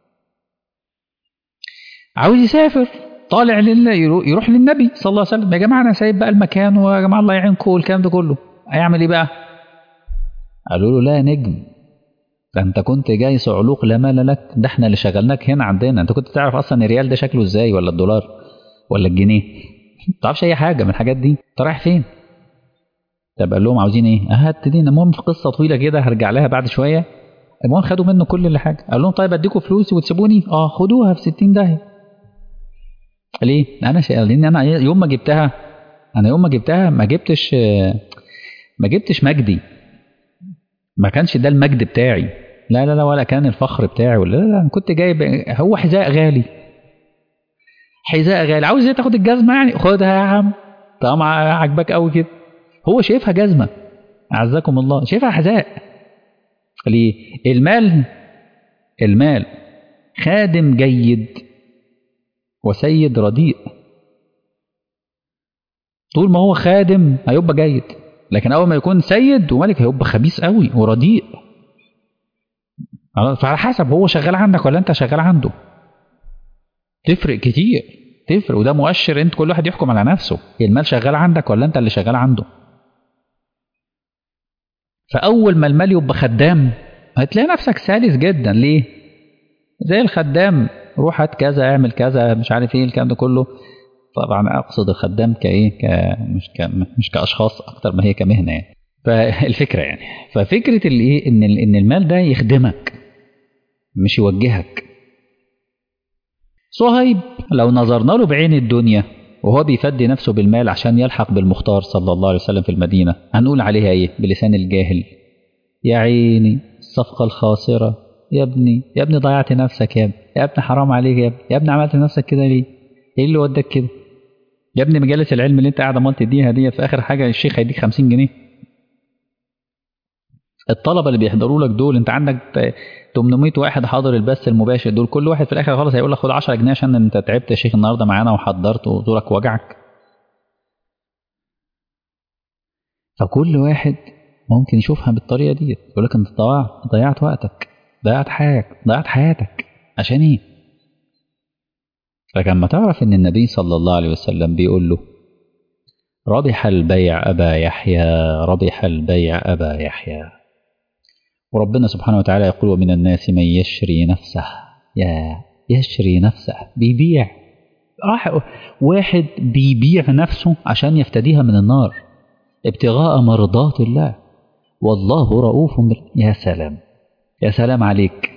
عاوز يسافر طالع لله يروح للنبي صلى الله عليه وسلم يا جماعه انا سايب بقى المكان ويا جماعه الله يعينكم والكلام ده كله هيعمل ايه بقى؟ قالوا له لا يا نجم ده انت كنت جاي صعلوق لا مال لك ده احنا اللي شغلناك هنا عندنا انت كنت تعرف اصلا الريال ده شكله ازاي ولا الدولار ولا الجنيه ما تعرفش اي حاجه من الحاجات دي انت رايح فين؟ طب قال لهم عاوزين ايه؟ هات دي المهم في قصه طويله كده هرجع لها بعد شويه المهم خدوا منه كل اللي حاجه قال لهم طيب اديكم فلوسي وتسيبوني؟ اه خدوها في 60 داهيه ليه؟ انا شايل لان انا يوم ما جبتها انا يوم ما جبتها ما جبتش ما جبتش مجدي ما كانش ده المجد بتاعي لا لا لا ولا كان الفخر بتاعي ولا لا لا انا كنت جايب هو حذاء غالي حذاء غالي عاوز ايه تاخد الجزمه يعني خدها يا عم طالما عاجباك قوي كده هو شايفها جزمه اعزكم الله شايفها حذاء ليه؟ المال المال خادم جيد وسيد رديء طول ما هو خادم هيبقى جيد لكن اول ما يكون سيد وملك هيبقى خبيث قوي ورديء فعلى حسب هو شغال عندك ولا انت شغال عنده تفرق كتير تفرق وده مؤشر انت كل واحد يحكم على نفسه المال شغال عندك ولا انت اللي شغال عنده فاول ما المال يبقى خدام هتلاقي نفسك سلس جدا ليه زي الخدام روح هات كذا اعمل كذا مش عارف ايه الكلام ده كله طبعا اقصد الخدام كايه ك مش ك مش كاشخاص اكتر ما هي كمهنه يعني فالفكره يعني ففكره الايه ان ان المال ده يخدمك مش يوجهك صهيب لو نظرنا له بعين الدنيا وهو بيفدي نفسه بالمال عشان يلحق بالمختار صلى الله عليه وسلم في المدينة هنقول عليها ايه بلسان الجاهل يا عيني الصفقة الخاسرة يا ابني يا ابني ضيعت نفسك يا ابني يا ابني حرام عليك يا ابني يا ابني عملت نفسك كده ليه ايه اللي وداك كده يا ابني مجالس العلم اللي انت قاعد عمال تديها دي في اخر حاجة الشيخ هيديك 50 جنيه الطلبة اللي بيحضروا لك دول انت عندك 800 واحد حاضر البث المباشر دول كل واحد في الاخر خالص هيقول لك خد 10 جنيه عشان انت تعبت يا شيخ النهارده معانا وحضرت وزورك وجعك فكل واحد ممكن يشوفها بالطريقه دي يقول لك انت ضيعت ضيعت وقتك ضيعت حياتك ضيعت حياتك عشان ايه فلما تعرف ان النبي صلى الله عليه وسلم بيقول له ربح البيع ابا يحيى ربح البيع ابا يحيى وربنا سبحانه وتعالى يقول ومن الناس من يشري نفسه يا يشري نفسه بيبيع واحد بيبيع نفسه عشان يفتديها من النار ابتغاء مرضات الله والله رؤوف يا سلام يا سلام عليك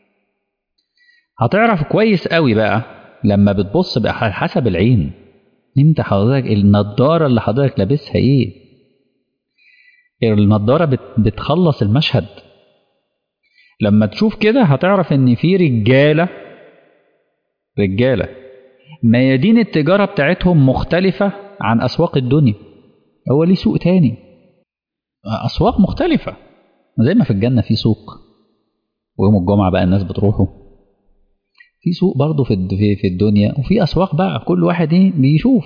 هتعرف كويس قوي بقى لما بتبص بقى حسب العين انت حضرتك النضاره اللي حضرتك لابسها ايه النضاره بت بتخلص المشهد لما تشوف كده هتعرف ان في رجاله رجاله ميادين التجاره بتاعتهم مختلفه عن اسواق الدنيا هو ليه سوق تاني اسواق مختلفه زي ما في الجنه في سوق ويوم الجمعه بقى الناس بتروحوا في سوق برضه في في الدنيا وفي اسواق بقى كل واحد ايه بيشوف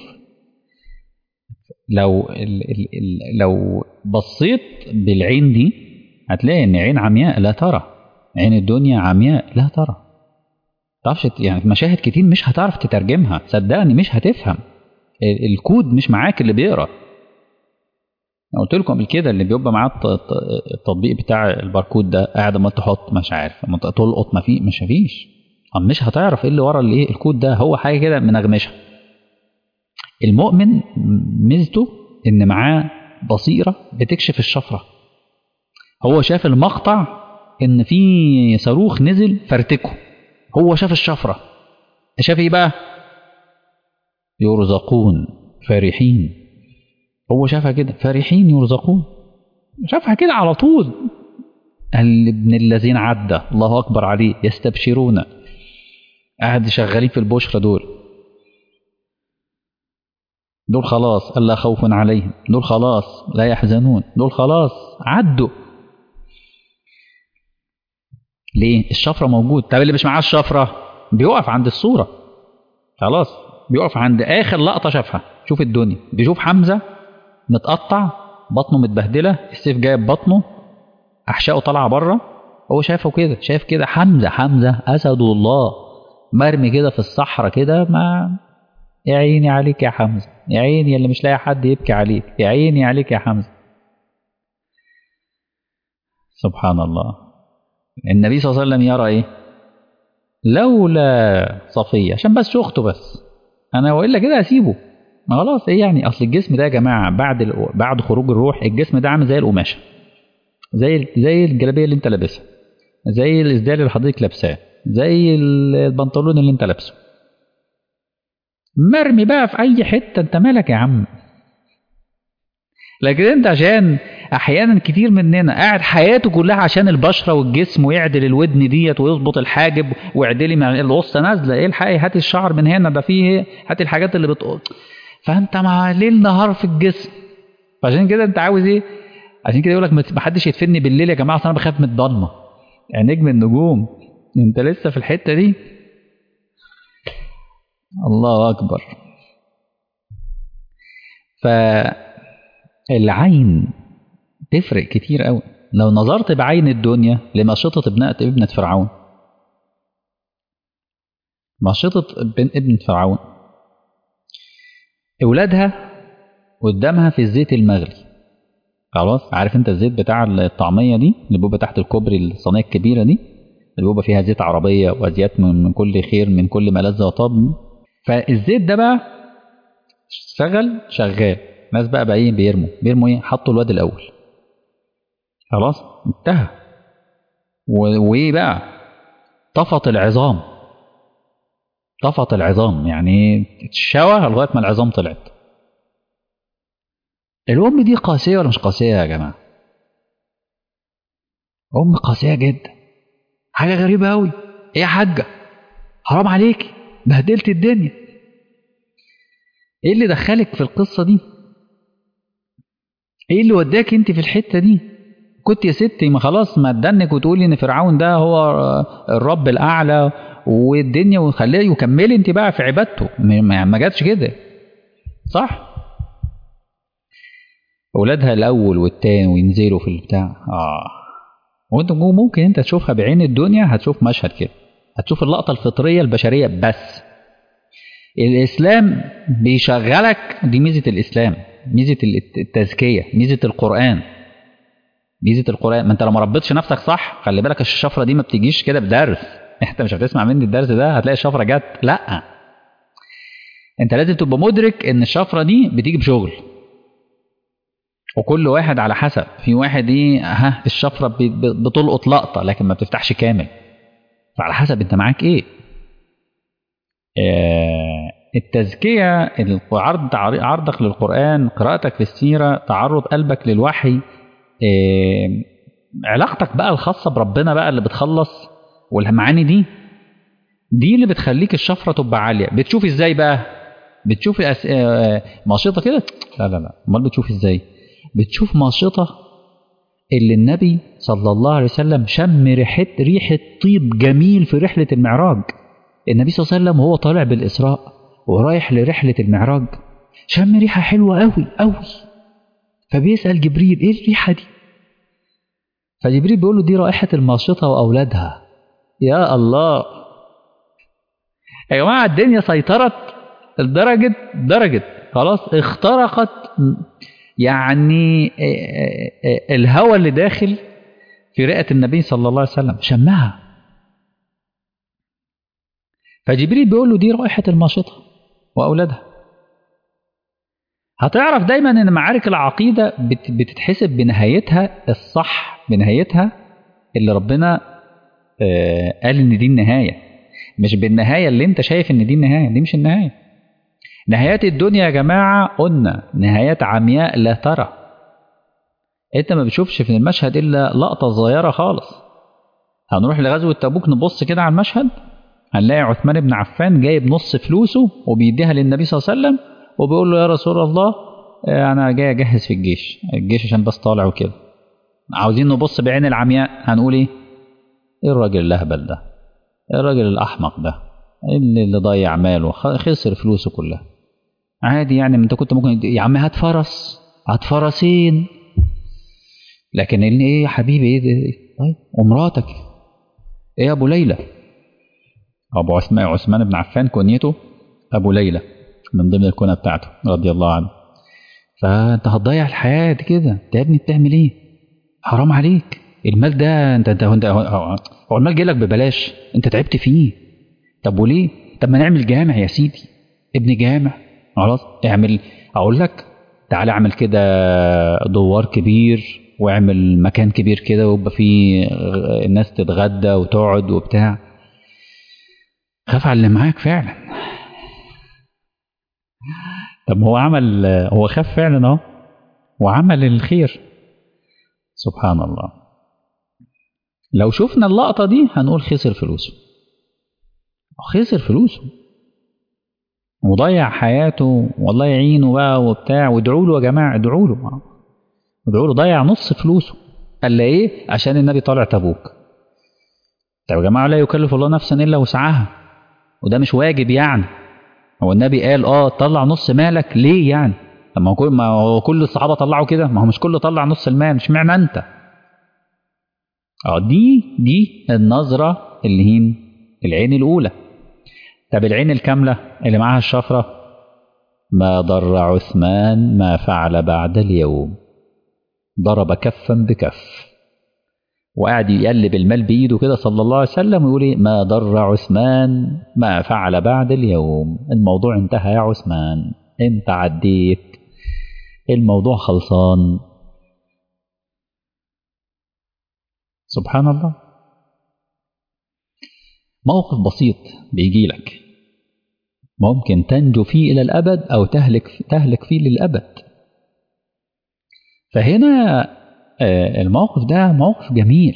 لو ال ال ال لو بصيت بالعين دي هتلاقي ان عين عمياء لا ترى عين الدنيا عمياء لا ترى تعرفش يعني مشاهد كتير مش هتعرف تترجمها صدقني مش هتفهم الكود مش معاك اللي بيقرا قلت لكم قبل كده اللي بيبقى معاه التطبيق بتاع الباركود ده قاعد ما تحط مش عارف ما تلقط ما في مش فيش مش هتعرف ايه اللي ورا الايه الكود ده هو حاجه كده منغمشه المؤمن ميزته ان معاه بصيره بتكشف الشفره هو شاف المقطع ان في صاروخ نزل فرتكه هو شاف الشفره شاف ايه بقى يرزقون فرحين هو شافها كده فرحين يرزقون شافها كده على طول ابن الذين عدى الله اكبر عليه يستبشرون قاعد شغالين في البشرى دول دول خلاص ألا خوف عليهم دول خلاص لا يحزنون دول خلاص عدوا ليه الشفرة موجود طب اللي مش معاه الشفرة بيقف عند الصورة خلاص بيقف عند آخر لقطة شافها شوف الدنيا بيشوف حمزة متقطع بطنه متبهدلة السيف جايب بطنه أحشائه طالعة بره هو شايفه كده شايف كده حمزة حمزة أسد الله مرمي كده في الصحراء كده ما يا عيني عليك يا حمزة يا عيني اللي مش لاقي حد يبكي عليك يا عيني عليك يا حمزة سبحان الله النبي صلى الله عليه وسلم يرى ايه لولا صفية عشان بس اخته بس انا والا كده هسيبه ما خلاص ايه يعني اصل الجسم ده يا جماعه بعد ال... بعد خروج الروح الجسم ده عامل زي القماشه زي زي الجلابيه اللي انت لابسها زي الاسدال اللي حضرتك لابساه زي البنطلون اللي انت لابسه مرمي بقى في اي حته انت مالك يا عم لكن انت عشان احيانا كتير مننا قاعد حياته كلها عشان البشره والجسم ويعدل الودن ديت ويظبط الحاجب واعدلي مع القصه نازله ايه الحقي هاتي الشعر من هنا ده فيه هاتي الحاجات اللي بتقول فانت مع ليل نهار في الجسم فعشان كده انت عاوز ايه عشان كده يقول لك ما حدش يدفني بالليل يا جماعه اصل انا بخاف من الضلمه يعني نجم النجوم انت لسه في الحته دي الله اكبر فالعين تفرق كتير قوي لو نظرت بعين الدنيا لمشطة ابنة ابنة فرعون مشطة ابنة فرعون اولادها قدامها في الزيت المغلي خلاص عارف انت الزيت بتاع الطعميه دي اللي بيبقى تحت الكوبري الصينيه الكبيره دي اللي بيبقى فيها زيت عربيه وازيات من كل خير من كل ما لذ وطاب فالزيت ده بقى شغل شغال ناس بقى باقيين بيرموا بيرموا ايه حطوا الواد الاول خلاص انتهى و- وايه بقى طفت العظام طفت العظام يعني اتشوى لغايه ما العظام طلعت الام دي قاسيه ولا مش قاسيه يا جماعه ام قاسيه جدا حاجه غريبه قوي ايه يا حاجه حرام عليكي بهدلت الدنيا ايه اللي دخلك في القصه دي ايه اللي وداك انت في الحته دي كنت يا ستي ما خلاص ما تدنك وتقولي ان فرعون ده هو الرب الاعلى والدنيا وخليه وكملي انت بقى في عبادته ما- ما ما جاتش كده صح اولادها الاول والتاني وينزلوا في البتاع اه وانت ممكن انت تشوفها بعين الدنيا هتشوف مشهد كده هتشوف اللقطه الفطريه البشريه بس الاسلام بيشغلك دي ميزه الاسلام ميزه التزكيه ميزه القران ميزه القران ما انت لو ما ربيتش نفسك صح خلي بالك الشفره دي ما بتجيش كده بدرس انت مش هتسمع مني الدرس ده هتلاقي الشفره جت لا انت لازم تبقى مدرك ان الشفره دي بتيجي بشغل وكل واحد على حسب في واحد ايه ها الشفره ب- ب- بتلقط لقطه لكن ما بتفتحش كامل فعلى حسب انت معاك ايه آه، التزكيه العرض عرضك للقران قراءتك للسيره تعرض قلبك للوحي آه، علاقتك بقى الخاصه بربنا بقى اللي بتخلص والمعاني دي دي اللي بتخليك الشفره تبقى عاليه بتشوف ازاي بقى بتشوف أس... آه، ماشطه كده لا لا لا امال بتشوف ازاي بتشوف ماشطه اللي النبي صلى الله عليه وسلم شم ريحه ريحه طيب جميل في رحله المعراج النبي صلى الله عليه وسلم وهو طالع بالاسراء ورايح لرحله المعراج شم ريحه حلوه قوي قوي فبيسال جبريل ايه الريحه دي فجبريل بيقول له دي رائحه الماشطه واولادها يا الله يا جماعه الدنيا سيطرت لدرجه درجه خلاص اخترقت يعني الهواء اللي داخل في رئه النبي صلى الله عليه وسلم شمها فجبريل بيقول له دي رائحه الماشطه واولادها هتعرف دايما ان معارك العقيده بت- بتتحسب بنهايتها الصح بنهايتها اللي ربنا آه، قال ان دي النهايه مش بالنهايه اللي انت شايف ان دي النهايه دي مش النهايه نهايات الدنيا يا جماعه قلنا نهايات عمياء لا ترى انت ما بتشوفش في المشهد الا لقطه صغيره خالص هنروح لغزوه تبوك نبص كده على المشهد هنلاقي عثمان بن عفان جايب نص فلوسه وبيديها للنبي صلى الله عليه وسلم وبيقول له يا رسول الله آه، انا جاي اجهز في الجيش الجيش عشان بس طالع وكده عاوزين نبص بعين العمياء هنقول ايه ايه الراجل الاهبل ده ايه الراجل الاحمق ده اللي, اللي ضيع ماله خ- خسر فلوسه كلها عادي يعني ما انت كنت ممكن يا عم هات فرس هات فرسين لكن اللي ايه يا حبيبي ايه ده إيه؟ طيب ومراتك ايه يا ابو ليلى ابو عثمان عثمان بن عفان كنيته ابو ليلى من ضمن الكنى بتاعته رضي الله عنه فانت هتضيع الحياه دي كده انت يا ابني بتعمل ايه حرام عليك المال ده انت انت انت هو هو المال جاي لك ببلاش انت تعبت فيه طب وليه طب ما نعمل جامع يا سيدي ابن جامع خلاص اعمل اقول لك تعالى اعمل كده دوار كبير واعمل مكان كبير كده ويبقى فيه الناس تتغدى وتقعد وبتاع خاف على اللي معاك فعلا طب هو عمل هو خاف فعلا اهو وعمل الخير سبحان الله لو شفنا اللقطة دي هنقول خسر فلوسه خسر فلوسه وضيع حياته والله يعينه بقى وبتاع وادعوا له يا جماعة ادعوا له ادعوا له ضيع نص فلوسه قال ايه عشان النبي طالع تبوك طب يا جماعة لا يكلف الله نفسا إلا وسعها وده مش واجب يعني هو النبي قال اه طلع نص مالك ليه يعني طب ما هو كل ما هو كل الصحابه طلعوا كده ما هو مش كله طلع نص المال مش معنى انت اه دي دي النظره اللي هي العين الاولى طب العين الكامله اللي معاها الشفره ما ضر عثمان ما فعل بعد اليوم ضرب كفا بكف وقاعد يقلب المال بايده كده صلى الله عليه وسلم ويقول ايه ما ضر عثمان ما فعل بعد اليوم الموضوع انتهى يا عثمان انت عديت الموضوع خلصان سبحان الله موقف بسيط بيجي لك ممكن تنجو فيه إلى الأبد أو تهلك تهلك فيه للأبد فهنا الموقف ده موقف جميل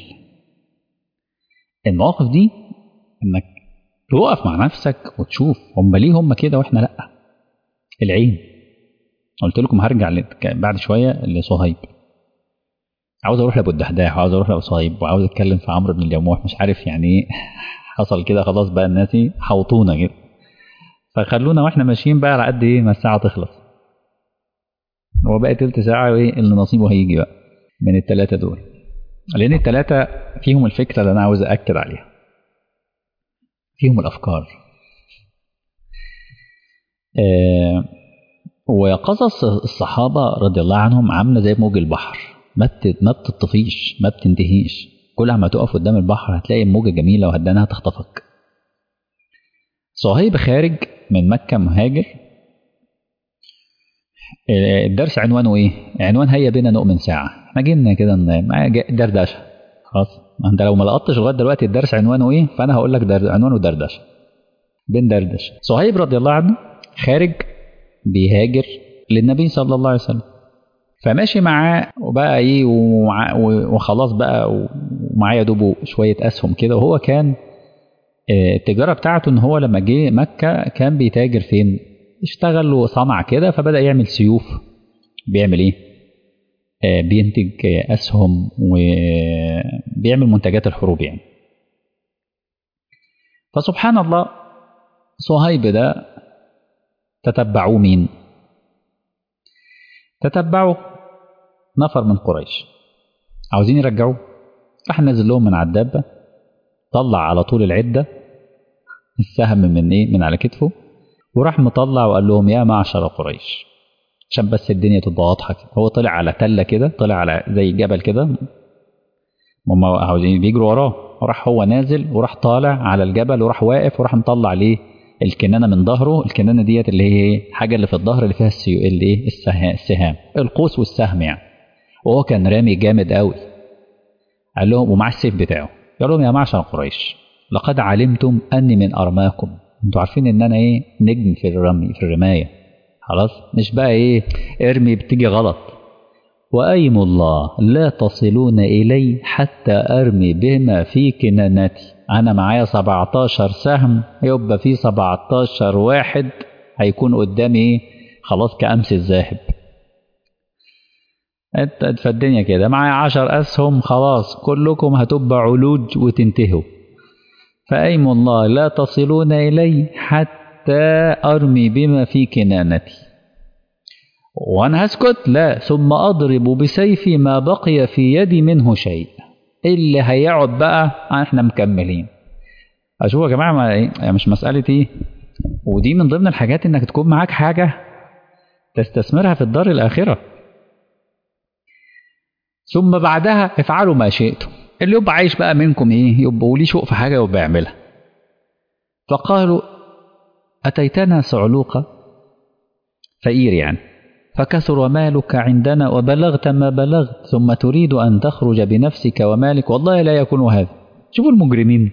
المواقف دي انك توقف مع نفسك وتشوف هم ليه هم كده واحنا لا العين قلت لكم هرجع بعد شويه لصهيب عاوز اروح لابو الدحداح وعاوز اروح لابو صهيب وعاوز اتكلم في عمرو بن الجموح مش عارف يعني ايه حصل كده خلاص بقى الناس حوطونا كده فخلونا واحنا ماشيين بقى على قد ايه ما الساعه تخلص هو بقى تلت ساعه وايه اللي نصيبه هيجي بقى من الثلاثه دول لان الثلاثه فيهم الفكره اللي انا عاوز اكد عليها فيهم الافكار آه وقصص الصحابه رضي الله عنهم عامله زي موج البحر ما ما بتطفيش ما بتنتهيش كل ما تقف قدام البحر هتلاقي موجه جميله وهدانها تخطفك صهيب خارج من مكه مهاجر الدرس عنوانه ايه؟ عنوان هيا بنا نؤمن ساعة احنا جينا كده دردشة خلاص انت لو ما لقطتش لغايه دلوقتي الدرس عنوانه ايه فانا هقول لك در... عنوانه دردشة بندردش صهيب رضي الله عنه خارج بيهاجر للنبي صلى الله عليه وسلم فماشي معاه وبقى ايه ومع... وخلاص بقى ومعايا دوبه شويه اسهم كده وهو كان التجاره بتاعته ان هو لما جه مكه كان بيتاجر فين؟ اشتغل وصنع كده فبدأ يعمل سيوف بيعمل ايه آه بينتج آه أسهم وبيعمل منتجات الحروب يعني فسبحان الله صهيب ده تتبعوه مين تتبعوا نفر من قريش عاوزين يرجعوه راح نزل لهم من على الدابة طلع على طول العدة السهم من ايه من على كتفه وراح مطلع وقال لهم يا معشر قريش عشان بس الدنيا تبقى واضحه كده هو طلع على تله كده طلع على زي جبل كده هم عاوزين بيجروا وراه وراح هو نازل وراح طالع على الجبل وراح واقف وراح مطلع ليه الكنانه من ظهره الكنانه ديت اللي هي حاجه اللي في الظهر اللي فيها السيو اللي ايه السهام القوس والسهم يعني وهو كان رامي جامد قوي قال لهم ومع السيف بتاعه قال لهم يا معشر قريش لقد علمتم اني من ارماكم انتوا عارفين ان انا ايه نجم في الرمي في الرمايه خلاص مش بقى ايه ارمي بتيجي غلط وايم الله لا تصلون الي حتى ارمي بما في كنانتي انا معايا 17 سهم يبقى في 17 واحد هيكون قدامي ايه خلاص كامس الذاهب فالدنيا كده معايا 10 اسهم خلاص كلكم هتبقى علوج وتنتهوا فأيم الله لا تصلون إلي حتى أرمي بما في كنانتي وأنا هسكت لا ثم أضرب بسيفي ما بقي في يدي منه شيء اللي هيقعد بقى احنا مكملين أشوف يا جماعة ما يعني مش مسألة إيه ودي من ضمن الحاجات إنك تكون معاك حاجة تستثمرها في الدار الآخرة ثم بعدها افعلوا ما شئتم اللي يبقى عايش بقى منكم ايه يبقى وليه شوق في حاجه يبقى يعملها فقالوا اتيتنا صعلوقه فقير يعني فكثر مالك عندنا وبلغت ما بلغت ثم تريد ان تخرج بنفسك ومالك والله لا يكون هذا شوفوا المجرمين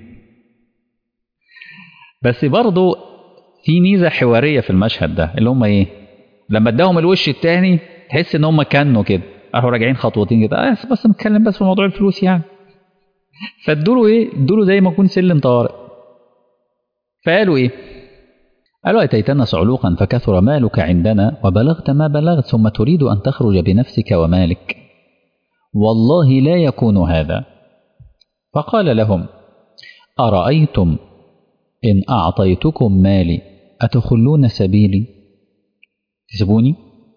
بس برضه في ميزه حواريه في المشهد ده اللي هم ايه لما اداهم الوش التاني تحس ان هم كانوا كده راحوا راجعين خطوتين كده آه بس نتكلم بس في موضوع الفلوس يعني فادوا ايه ادوا زي ما يكون سلم طوارئ فقالوا ايه قالوا اتيتنا صعلوقا فكثر مالك عندنا وبلغت ما بلغت ثم تريد ان تخرج بنفسك ومالك والله لا يكون هذا فقال لهم ارايتم ان اعطيتكم مالي اتخلون سبيلي تسيبوني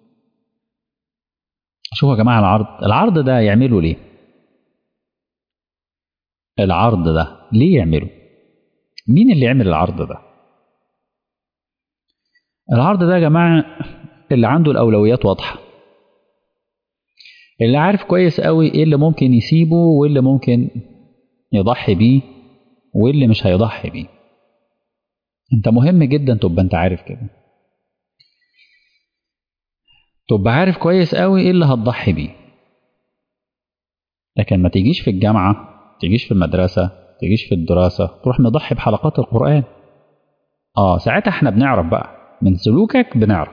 شوفوا يا جماعه العرض العرض ده يعملوا ليه العرض ده ليه يعمله مين اللي يعمل العرض ده العرض ده يا جماعة اللي عنده الأولويات واضحة اللي عارف كويس قوي ايه اللي ممكن يسيبه واللي ممكن يضحي بيه واللي مش هيضحي بيه انت مهم جدا تبقى انت عارف كده تبقى عارف كويس قوي ايه اللي هتضحي بيه لكن ما تيجيش في الجامعة تجيش في المدرسة تجيش في الدراسة تروح مضحي بحلقات القرآن اه ساعتها احنا بنعرف بقى من سلوكك بنعرف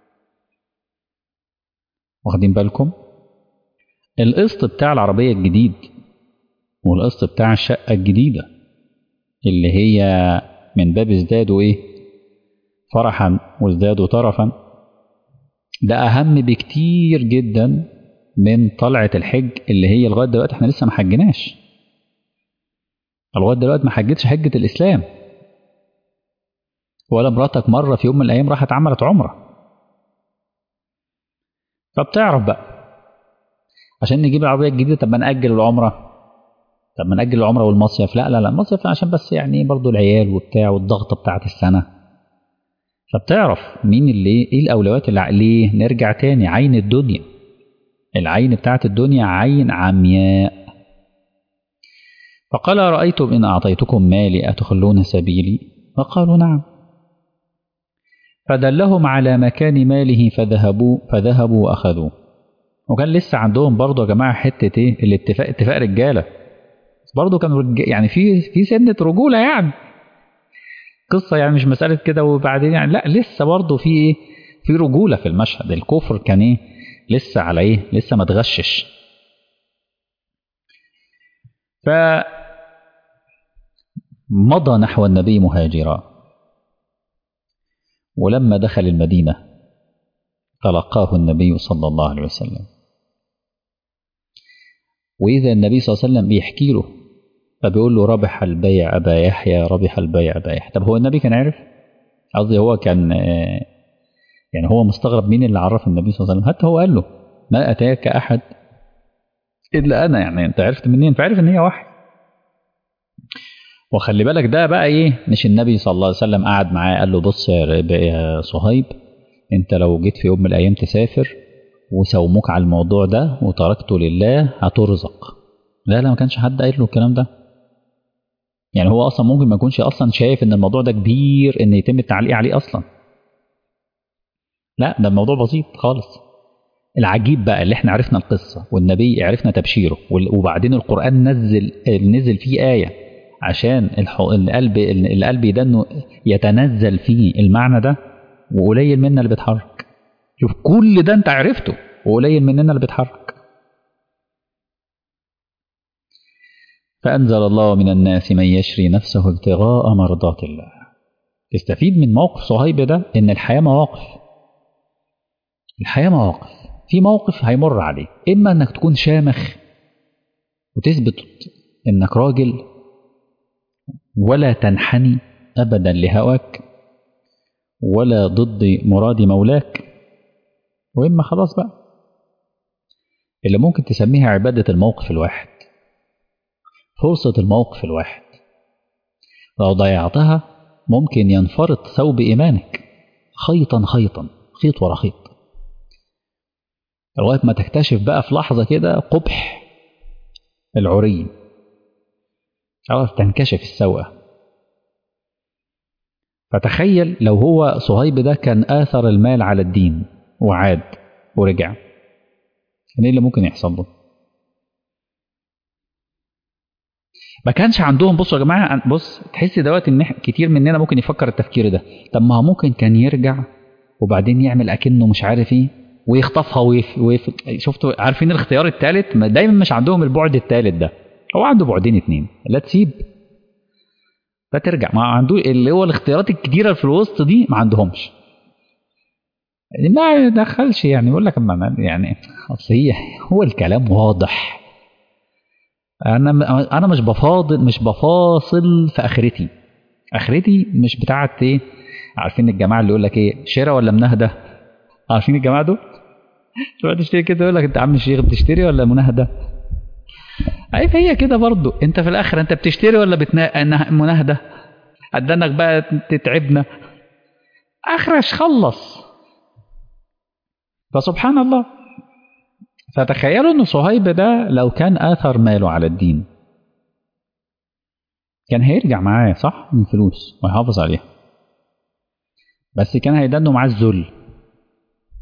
واخدين بالكم القسط بتاع العربية الجديد والقسط بتاع الشقة الجديدة اللي هي من باب ازدادوا ايه فرحا وازدادوا طرفا ده أهم بكتير جدا من طلعة الحج اللي هي لغاية دلوقتي احنا لسه ما حجناش لغاية دلوقتي ما حجتش حجة الإسلام ولا مراتك مرة في يوم من الأيام راحت عملت عمرة فبتعرف بقى عشان نجيب العربية الجديدة طب ما نأجل العمرة طب ما نأجل العمرة والمصيف لا لا لا المصيف عشان بس يعني برضو العيال وبتاع والضغطة بتاعت السنة فبتعرف مين اللي ايه الأولويات اللي ليه نرجع تاني عين الدنيا العين بتاعت الدنيا عين عمياء فقال رأيتم إن أعطيتكم مالي أتخلون سبيلي فقالوا نعم فدلهم على مكان ماله فذهبوا فذهبوا وأخذوه وكان لسه عندهم برضه يا جماعة حتة إيه الاتفاق اتفاق رجالة برضه كانوا رج... يعني في في سنة رجولة يعني قصة يعني مش مسألة كده وبعدين يعني لا لسه برضه في إيه في رجولة في المشهد الكفر كان إيه لسه على إيه لسه ما تغشش ف مضى نحو النبي مهاجرا ولما دخل المدينة تلقاه النبي صلى الله عليه وسلم وإذا النبي صلى الله عليه وسلم بيحكي له فبيقول له ربح البيع أبا يحيى ربح البيع أبا يحيى طب هو النبي كان عارف قصدي هو كان يعني هو مستغرب مين اللي عرف النبي صلى الله عليه وسلم حتى هو قال له ما أتاك أحد إلا أنا يعني أنت عرفت منين فعرف إن هي وحي وخلي بالك ده بقى ايه مش النبي صلى الله عليه وسلم قعد معاه قال له بص يا صهيب انت لو جيت في يوم من الايام تسافر وسوموك على الموضوع ده وتركته لله هترزق لا لا ما كانش حد قايل له الكلام ده يعني هو اصلا ممكن ما يكونش اصلا شايف ان الموضوع ده كبير ان يتم التعليق عليه اصلا لا ده الموضوع بسيط خالص العجيب بقى اللي احنا عرفنا القصة والنبي عرفنا تبشيره وبعدين القرآن نزل نزل فيه آية عشان القلب القلب ده انه يتنزل فيه المعنى ده وقليل منا اللي بيتحرك شوف كل ده انت عرفته وقليل مننا اللي بيتحرك فأنزل الله من الناس من يشري نفسه ابتغاء مرضات الله تستفيد من موقف صهيب ده ان الحياة مواقف الحياة مواقف في موقف هيمر عليك اما انك تكون شامخ وتثبت انك راجل ولا تنحني ابدا لهواك ولا ضد مراد مولاك واما خلاص بقى اللي ممكن تسميها عباده الموقف الواحد فرصه الموقف الواحد لو ضيعتها ممكن ينفرط ثوب ايمانك خيطا خيطا خيط ورا خيط لغايه ما تكتشف بقى في لحظه كده قبح العري خلاص تنكشف السوءة فتخيل لو هو صهيب ده كان آثر المال على الدين وعاد ورجع كان ايه اللي ممكن يحصل له ما كانش عندهم بصوا يا جماعه بص تحس دلوقتي ان كتير مننا ممكن يفكر التفكير ده طب ما هو ممكن كان يرجع وبعدين يعمل اكنه مش عارف ايه ويخطفها ويف... ويف... شفتوا عارفين الاختيار الثالث دايما مش عندهم البعد الثالث ده هو عنده بعدين اتنين لا تسيب لا ترجع ما عنده اللي هو الاختيارات الكتيره في الوسط دي ما عندهمش ما يدخلش يعني يقول لك يعني اصل هي هو الكلام واضح انا انا مش بفاضل مش بفاصل في اخرتي اخرتي مش بتاعت ايه عارفين الجماعه اللي يقول لك ايه شراء ولا منهده عارفين الجماعه دول تروح تشتري كده يقول لك انت عم الشيخ بتشتري ولا منهده اي هي كده برضو انت في الاخر انت بتشتري ولا بتنا... مناهده قدنك بقى تتعبنا اخرش خلص فسبحان الله فتخيلوا ان صهيب ده لو كان اثر ماله على الدين كان هيرجع معاه صح من فلوس ويحافظ عليها بس كان هيدنه معاه الذل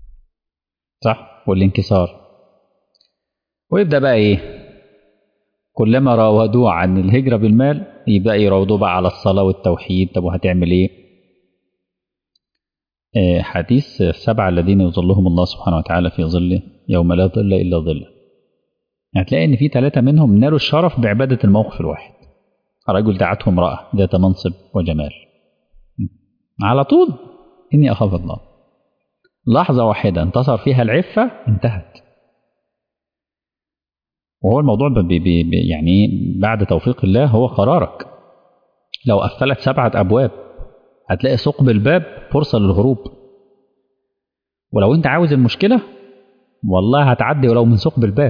صح والانكسار ويبدا بقى ايه كلما راودوه عن الهجرة بالمال يبدأ يراودوه بقى على الصلاة والتوحيد طب وهتعمل ايه آه، حديث السبعة الذين يظلهم الله سبحانه وتعالى في ظله يوم لا ظل إلا ظله هتلاقي إن في ثلاثة منهم نالوا الشرف بعبادة الموقف الواحد رجل دعته امرأة ذات منصب وجمال على طول إني أخاف الله لحظة واحدة انتصر فيها العفة انتهت وهو الموضوع ب- ب- ب- يعني بعد توفيق الله هو قرارك لو قفلت سبعة أبواب هتلاقي ثقب الباب فرصة للهروب ولو أنت عاوز المشكلة والله هتعدي ولو من ثقب الباب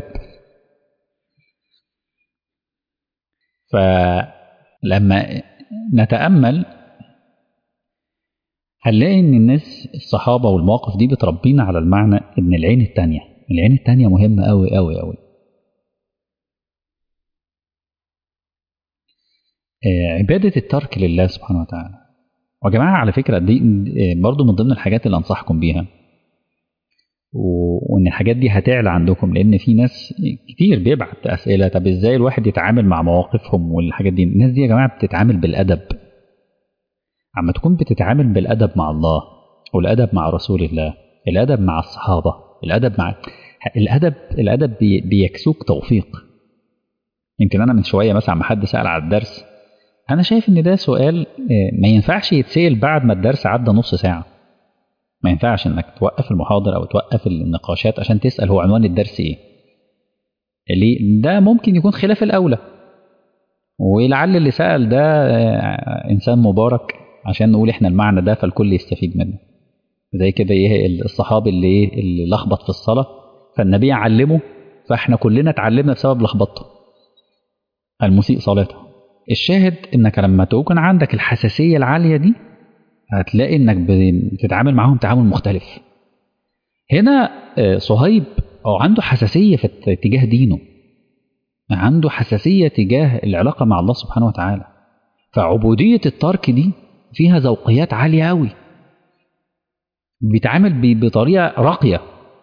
فلما نتأمل هنلاقي ان الناس الصحابه والمواقف دي بتربينا على المعنى ان العين التانية العين التانية مهمه قوي قوي قوي عباده الترك لله سبحانه وتعالى ويا جماعه على فكره دي آه، برضو من ضمن الحاجات اللي انصحكم بيها و- وان الحاجات دي هتعلى عندكم لان في ناس كتير بيبعت اسئله طب ازاي الواحد يتعامل مع مواقفهم والحاجات دي الناس دي يا جماعه بتتعامل بالادب عما تكون بتتعامل بالادب مع الله والادب مع رسول الله الادب مع الصحابه الادب مع الادب الادب بي- بيكسوك توفيق يمكن انا من شويه مثلا ما حد سال على الدرس انا شايف ان ده سؤال آه، ما ينفعش يتسال بعد ما الدرس عدى نص ساعه ما ينفعش انك توقف المحاضره او توقف النقاشات عشان تسال هو عنوان الدرس ايه ليه ده ممكن يكون خلاف الاولى ولعل اللي سال ده آه، انسان مبارك عشان نقول احنا المعنى ده فالكل يستفيد منه زي كده ايه الصحابي اللي ايه اللي لخبط في الصلاه فالنبي علمه فاحنا كلنا اتعلمنا بسبب لخبطته المسيء صلاته الشاهد انك لما تكون عندك الحساسيه العاليه دي هتلاقي انك بتتعامل معاهم تعامل مختلف هنا آه، صهيب هو عنده حساسيه في الت- تجاه دينه عنده حساسيه تجاه العلاقه مع الله سبحانه وتعالى فعبوديه الترك دي فيها ذوقيات عاليه قوي بيتعامل ب- بطريقه راقيه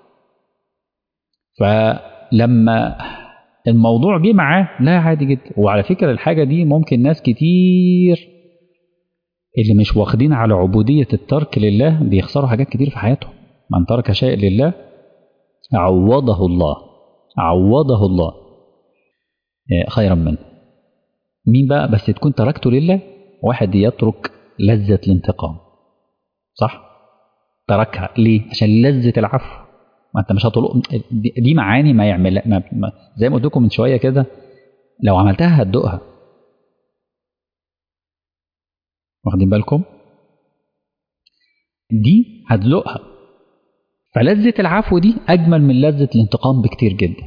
فلما الموضوع جه معاه لا عادي جدا وعلى فكره الحاجه دي ممكن ناس كتير اللي مش واخدين على عبوديه الترك لله بيخسروا حاجات كتير في حياتهم من ترك شيء لله عوضه الله عوضه الله آه، خيرا منه مين بقى بس تكون تركته لله واحد يترك لذة الانتقام صح تركها ليه عشان لذة العفو ما انت مش هتطلق دي دي معاني ما يعمل ما ما زي ما قلت لكم من شويه كده لو عملتها هتدوقها واخدين بالكم دي هتذوقها فلذة العفو دي أجمل من لذة الانتقام بكتير جدا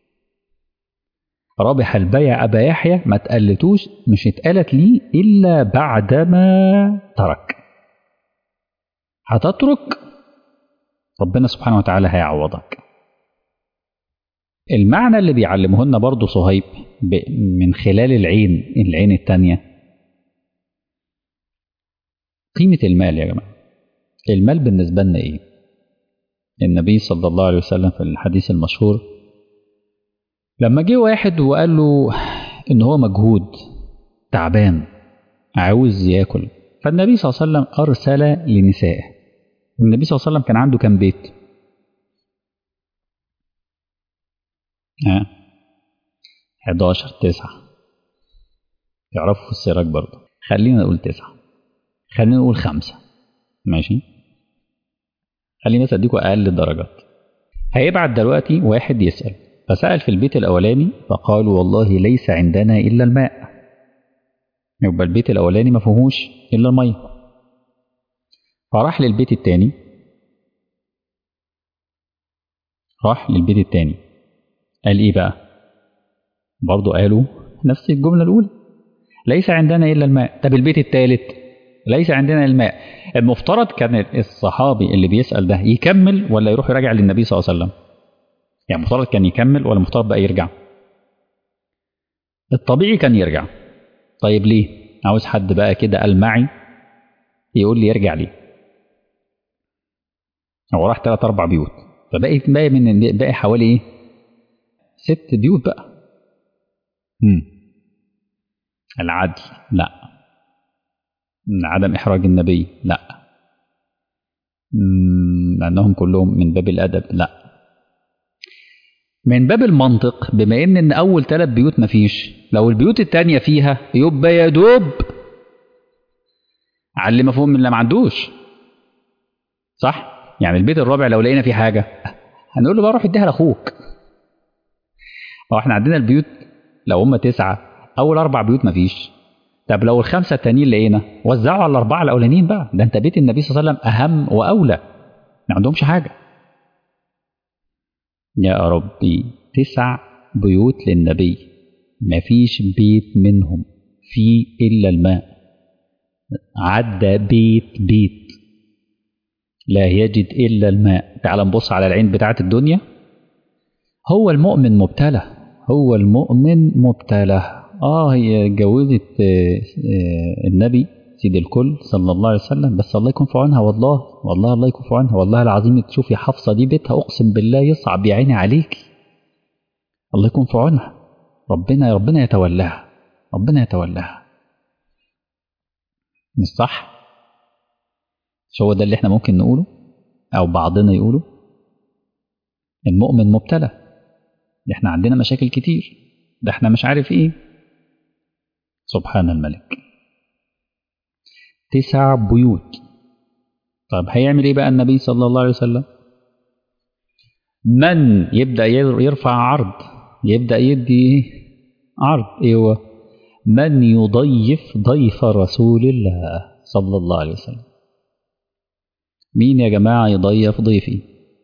رابح البيع أبا يحيى ما تقلتوش مش اتقالت ليه إلا بعدما ترك هتترك ربنا سبحانه وتعالى هيعوضك المعنى اللي بيعلمه لنا برضه صهيب ب- من خلال العين العين التانية قيمة المال يا جماعة المال بالنسبة لنا إيه النبي صلى الله عليه وسلم في الحديث المشهور لما جه واحد وقال له إن هو مجهود تعبان عاوز ياكل فالنبي صلى الله عليه وسلم أرسل لنسائه النبي صلى الله عليه وسلم كان عنده كام بيت ها 11 9 يعرفوا في السراج برضه خلينا نقول تسعة خلينا نقول خمسة ماشي خليني بس اديكوا اقل الدرجات هيبعت دلوقتي واحد يسأل فسأل في البيت الأولاني فقالوا والله ليس عندنا إلا الماء يبقى البيت الأولاني ما فيهوش إلا المية فراح للبيت التاني راح للبيت التاني قال إيه بقى برضه قالوا نفس الجملة الأولى ليس عندنا إلا الماء طب البيت الثالث ليس عندنا الماء المفترض كان الصحابي اللي بيسأل ده يكمل ولا يروح يراجع للنبي صلى الله عليه وسلم يعني المفترض كان يكمل ولا المفترض بقى يرجع الطبيعي كان يرجع طيب ليه عاوز حد بقى كده قال معي يقول لي يرجع ليه هو راح ثلاث اربع بيوت فباقي باقي من باقي حوالي ايه ست بيوت بقى مم. العدل لا عدم إحراج النبي لا مم، لأنهم كلهم من باب الأدب لا من باب المنطق بما إن إن أول ثلاث بيوت مفيش لو البيوت التانية فيها يبقى يا دوب على اللي مفهوم من اللي ما عندوش صح؟ يعني البيت الرابع لو لقينا فيه حاجة هنقول له بقى روح اديها لأخوك هو احنا عندنا البيوت لو هم تسعة أول أربع بيوت مفيش طب لو الخمسة التانيين لقينا وزعوا على الأربعة الأولانيين بقى ده أنت بيت النبي صلى الله عليه وسلم أهم وأولى ما عندهمش حاجة يا ربي تسع بيوت للنبي مفيش بيت منهم فيه إلا الماء عدى بيت بيت لا يجد إلا الماء تعال نبص على العين بتاعة الدنيا هو المؤمن مبتلى هو المؤمن مبتلى اه هي اتجوزت آه، آه، النبي سيد الكل صلى الله عليه وسلم بس الله يكون في عونها والله والله الله يكون في عونها والله العظيم تشوفي حفصة دي بيتها أقسم بالله يصعب يا عيني عليكي الله يكون في عونها ربنا ربنا يتولاها ربنا يتولاها مش صح مش هو ده اللي احنا ممكن نقوله او بعضنا يقوله المؤمن مبتلى ده احنا عندنا مشاكل كتير ده احنا مش عارف ايه سبحان الملك تسع بيوت طب هيعمل ايه بقى النبي صلى الله عليه وسلم من يبدأ ير- يرفع عرض يبدأ يدي عرض ايه هو من يضيف ضيف رسول الله صلى الله عليه وسلم مين يا جماعة يضيف ضيفي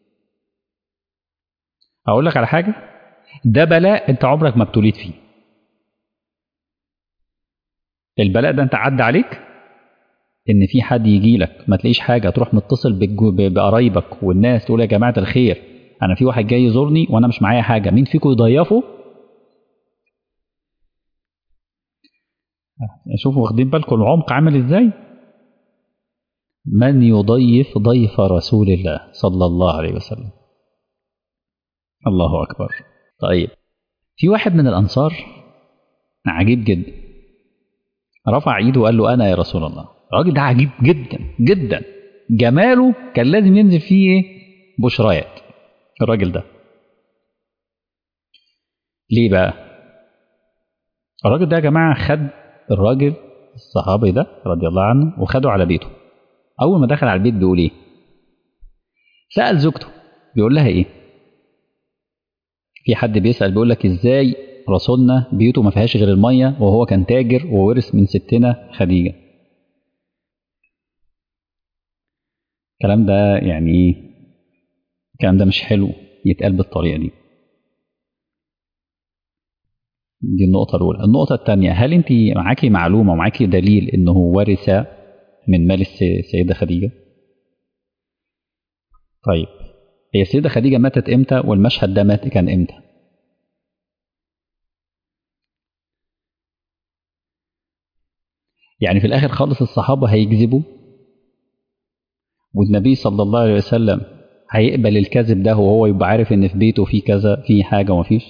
أقول لك على حاجة ده بلاء أنت عمرك ما ابتليت فيه البلاء ده أنت عدى عليك إن في حد يجي لك ما تلاقيش حاجة تروح متصل بالجو- ب- بقرايبك والناس تقول يا جماعة الخير أنا في واحد جاي يزورني وأنا مش معايا حاجة مين فيكم يضيفه شوفوا واخدين بالكم العمق عامل ازاي من يضيف ضيف رسول الله صلى الله عليه وسلم الله أكبر طيب في واحد من الأنصار عجيب جدا رفع ايده وقال له أنا يا رسول الله الراجل ده عجيب جدا جدا جماله كان لازم ينزل فيه ايه بشرايات الراجل ده ليه بقى الراجل ده يا جماعة خد الراجل الصحابي ده رضي الله عنه وخده على بيته أول ما دخل على البيت بيقول إيه سأل زوجته بيقول لها إيه في حد بيسأل بيقول لك إزاي رسولنا بيوته ما فيهاش غير المية وهو كان تاجر وورث من ستنا خديجة الكلام ده يعني إيه الكلام ده مش حلو يتقال بالطريقة دي دي النقطة الأولى النقطة الثانية هل أنت معاكي معلومة ومعاكي دليل إنه ورث من مال السيدة خديجة طيب هي السيدة خديجة ماتت إمتى والمشهد ده مات كان إمتى يعني في الآخر خالص الصحابة هيكذبوا والنبي صلى الله عليه وسلم هيقبل الكذب ده وهو يبقى عارف إن في بيته في كذا في حاجة ومفيش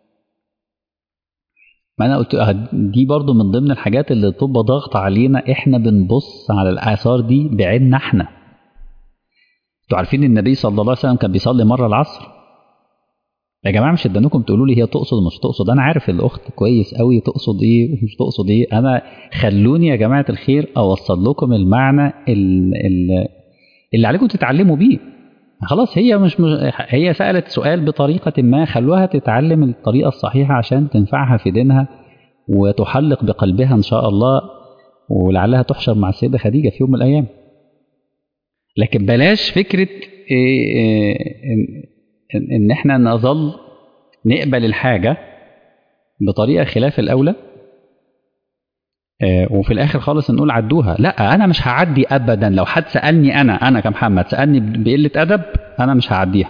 ما انا قلت دي برضو من ضمن الحاجات اللي تبقى ضغط علينا احنا بنبص على الاثار دي بعيننا احنا انتوا عارفين النبي صلى الله عليه وسلم كان بيصلي مره العصر يا جماعه مش ادانكم تقولوا لي هي تقصد مش تقصد انا عارف الاخت كويس قوي تقصد ايه ومش تقصد ايه انا خلوني يا جماعه الخير اوصل لكم المعنى اللي, اللي عليكم تتعلموا بيه خلاص هي مش, مش هي سألت سؤال بطريقة ما خلوها تتعلم الطريقة الصحيحة عشان تنفعها في دينها وتحلق بقلبها إن شاء الله ولعلها تحشر مع السيدة خديجة في يوم من الأيام لكن بلاش فكرة إن إحنا نظل نقبل الحاجة بطريقة خلاف الأولى وفي الاخر خالص نقول عدوها لا انا مش هعدي ابدا لو حد سالني انا انا كمحمد سالني بقله ادب انا مش هعديها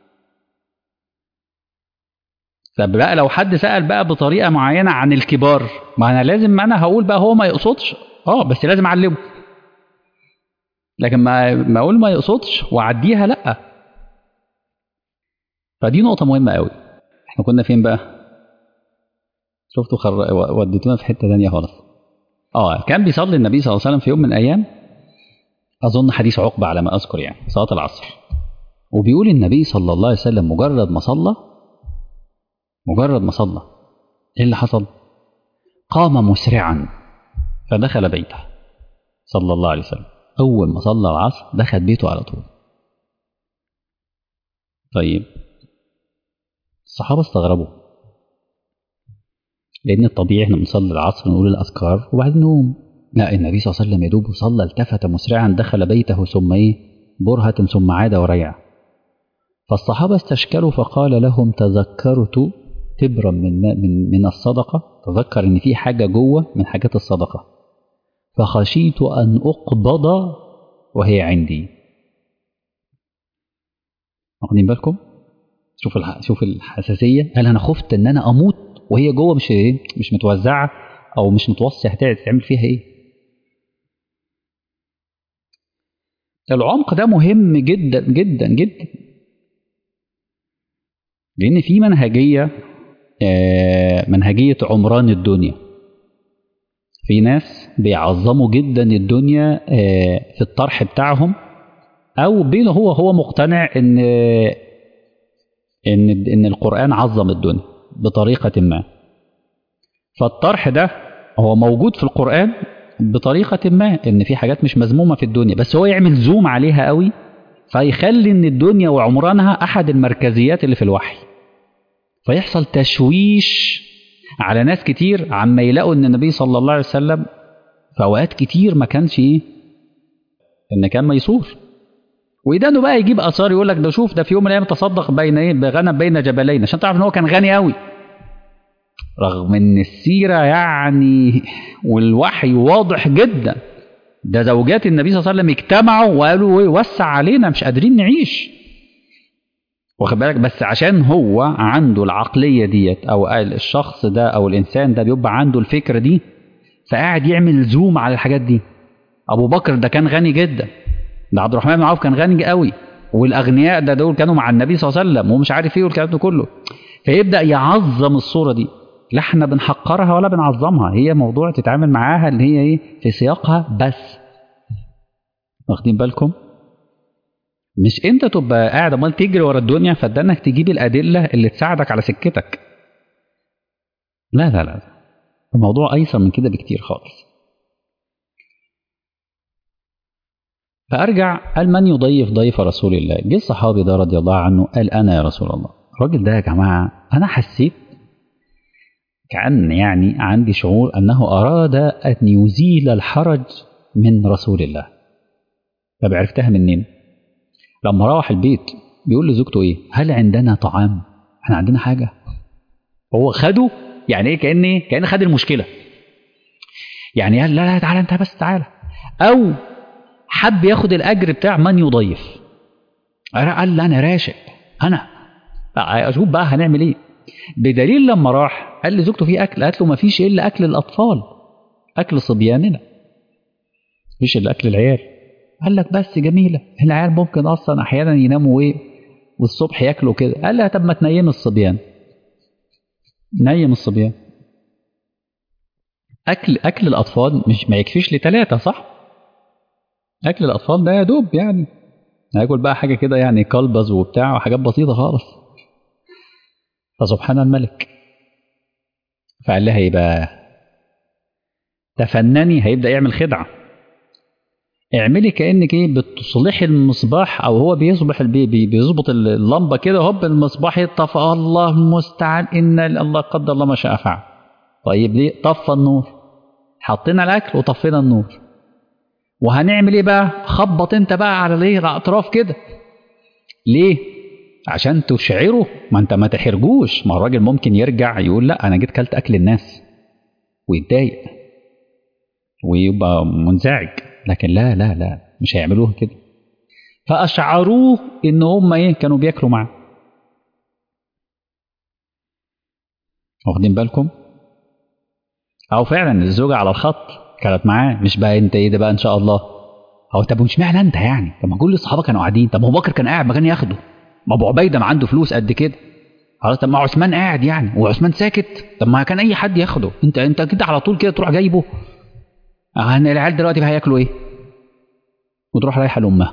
طب بقى لو حد سال بقى بطريقه معينه عن الكبار ما انا لازم انا هقول بقى هو ما يقصدش اه بس لازم اعلمه لكن ما ما اقول ما يقصدش واعديها لا فدي نقطه مهمه قوي احنا كنا فين بقى شفتوا خر... وديتونا في حته ثانيه خالص اه كان بيصلي النبي صلى الله عليه وسلم في يوم من الايام اظن حديث عقبه على ما اذكر يعني صلاه العصر وبيقول النبي صلى الله عليه وسلم مجرد ما صلى مجرد ما صلى ايه اللي حصل قام مسرعا فدخل بيته صلى الله عليه وسلم اول ما صلى العصر دخل بيته على طول طيب الصحابه استغربوا لان الطبيعي احنا بنصلي العصر نقول الاذكار وبعدين نقوم لا النبي صلى الله عليه وسلم يدوب صلى التفت مسرعا دخل بيته ثم ايه برهة ثم عاد ورجع فالصحابة استشكلوا فقال لهم تذكرت تبرا من من من الصدقة تذكر ان في حاجة جوه من حاجات الصدقة فخشيت ان اقبض وهي عندي واخدين بالكم شوف الح... شوف الحساسية قال انا خفت ان انا اموت وهي جوه مش ايه مش متوزعة او مش متوصية هتعمل فيها ايه العمق ده مهم جدا جدا جدا لان في منهجيه منهجيه عمران الدنيا في ناس بيعظموا جدا الدنيا في الطرح بتاعهم او بينه هو هو مقتنع ان ان ان القران عظم الدنيا بطريقه ما فالطرح ده هو موجود في القران بطريقة ما إن في حاجات مش مذمومة في الدنيا بس هو يعمل زوم عليها قوي فيخلي إن الدنيا وعمرانها أحد المركزيات اللي في الوحي فيحصل تشويش على ناس كتير عما يلاقوا إن النبي صلى الله عليه وسلم في أوقات كتير ما كانش إيه إن كان ميسور وإيدانه بقى يجيب آثار يقول لك ده شوف ده في يوم من الأيام تصدق بين إيه بغنم بين جبلين عشان تعرف إن هو كان غني قوي رغم ان السيره يعني والوحي واضح جدا ده زوجات النبي صلى الله عليه وسلم اجتمعوا وقالوا ايه وسع علينا مش قادرين نعيش واخد بالك بس عشان هو عنده العقليه ديت او الشخص ده او الانسان ده بيبقى عنده الفكره دي فقاعد يعمل زوم على الحاجات دي ابو بكر ده كان غني جدا ده عبد الرحمن بن عوف كان غني قوي والاغنياء ده دول كانوا مع النبي صلى الله عليه وسلم ومش عارف ايه والكلام ده كله فيبدا يعظم الصوره دي لا احنا بنحقرها ولا بنعظمها هي موضوع تتعامل معاها اللي هي ايه في سياقها بس واخدين بالكم مش انت تبقى قاعد امال تجري ورا الدنيا فده انك تجيب الادله اللي تساعدك على سكتك لا لا لا الموضوع ايسر من كده بكتير خالص فارجع قال من يضيف ضيف رسول الله جه الصحابي ده رضي الله عنه قال انا يا رسول الله الراجل ده يا جماعه انا حسيت كأن يعني عندي شعور أنه أراد أن يزيل الحرج من رسول الله طب عرفتها منين لما روح البيت بيقول لزوجته ايه هل عندنا طعام احنا عندنا حاجة هو خده يعني ايه كأن ايه كأن خد المشكلة يعني قال لا لا تعالى انت بس تعالى او حب ياخد الاجر بتاع من يضيف قال لا انا راشق انا اشوف بقى هنعمل ايه بدليل لما راح قال لزوجته في اكل قالت له ما فيش الا اكل الاطفال اكل صبياننا مفيش الا اكل العيال قال لك بس جميله العيال ممكن اصلا احيانا يناموا ايه والصبح ياكلوا كده قال لها طب ما تنيم الصبيان نيم الصبيان اكل اكل الاطفال مش ما يكفيش لثلاثه صح اكل الاطفال ده يا دوب يعني هاكل بقى حاجه كده يعني كلبز وبتاع وحاجات بسيطه خالص فسبحان الملك فقال لها ايه بقى تفنني هيبدا يعمل خدعه اعملي كانك ايه بتصلحي المصباح او هو بيصبح البي بيظبط اللمبه كده هوب المصباح يطفى الله المستعان ان الله قدر الله ما شاء فعل طيب ليه طفى النور حطينا الاكل وطفينا النور وهنعمل ايه بقى خبط انت بقى على الايه الاطراف كده ليه عشان تشعره ما انت ما تحرجوش ما الراجل ممكن يرجع يقول لا انا جيت كلت اكل الناس ويتضايق ويبقى منزعج لكن لا لا لا مش هيعملوها كده فاشعروه ان هم ايه كانوا بياكلوا معاه واخدين بالكم او فعلا الزوجه على الخط كانت معاه مش بقى انت ايه ده بقى ان شاء الله هو طب مش معنى انت يعني طب ما كل الصحابه كانوا قاعدين طب ما ابو بكر كان قاعد ما كان ياخده ما ابو عبيده ما عنده فلوس قد كده خلاص طب ما عثمان قاعد يعني وعثمان ساكت طب ما كان اي حد ياخده انت انت كده على طول كده تروح جايبه اه العيال دلوقتي بقى هياكلوا ايه وتروح رايحه لامها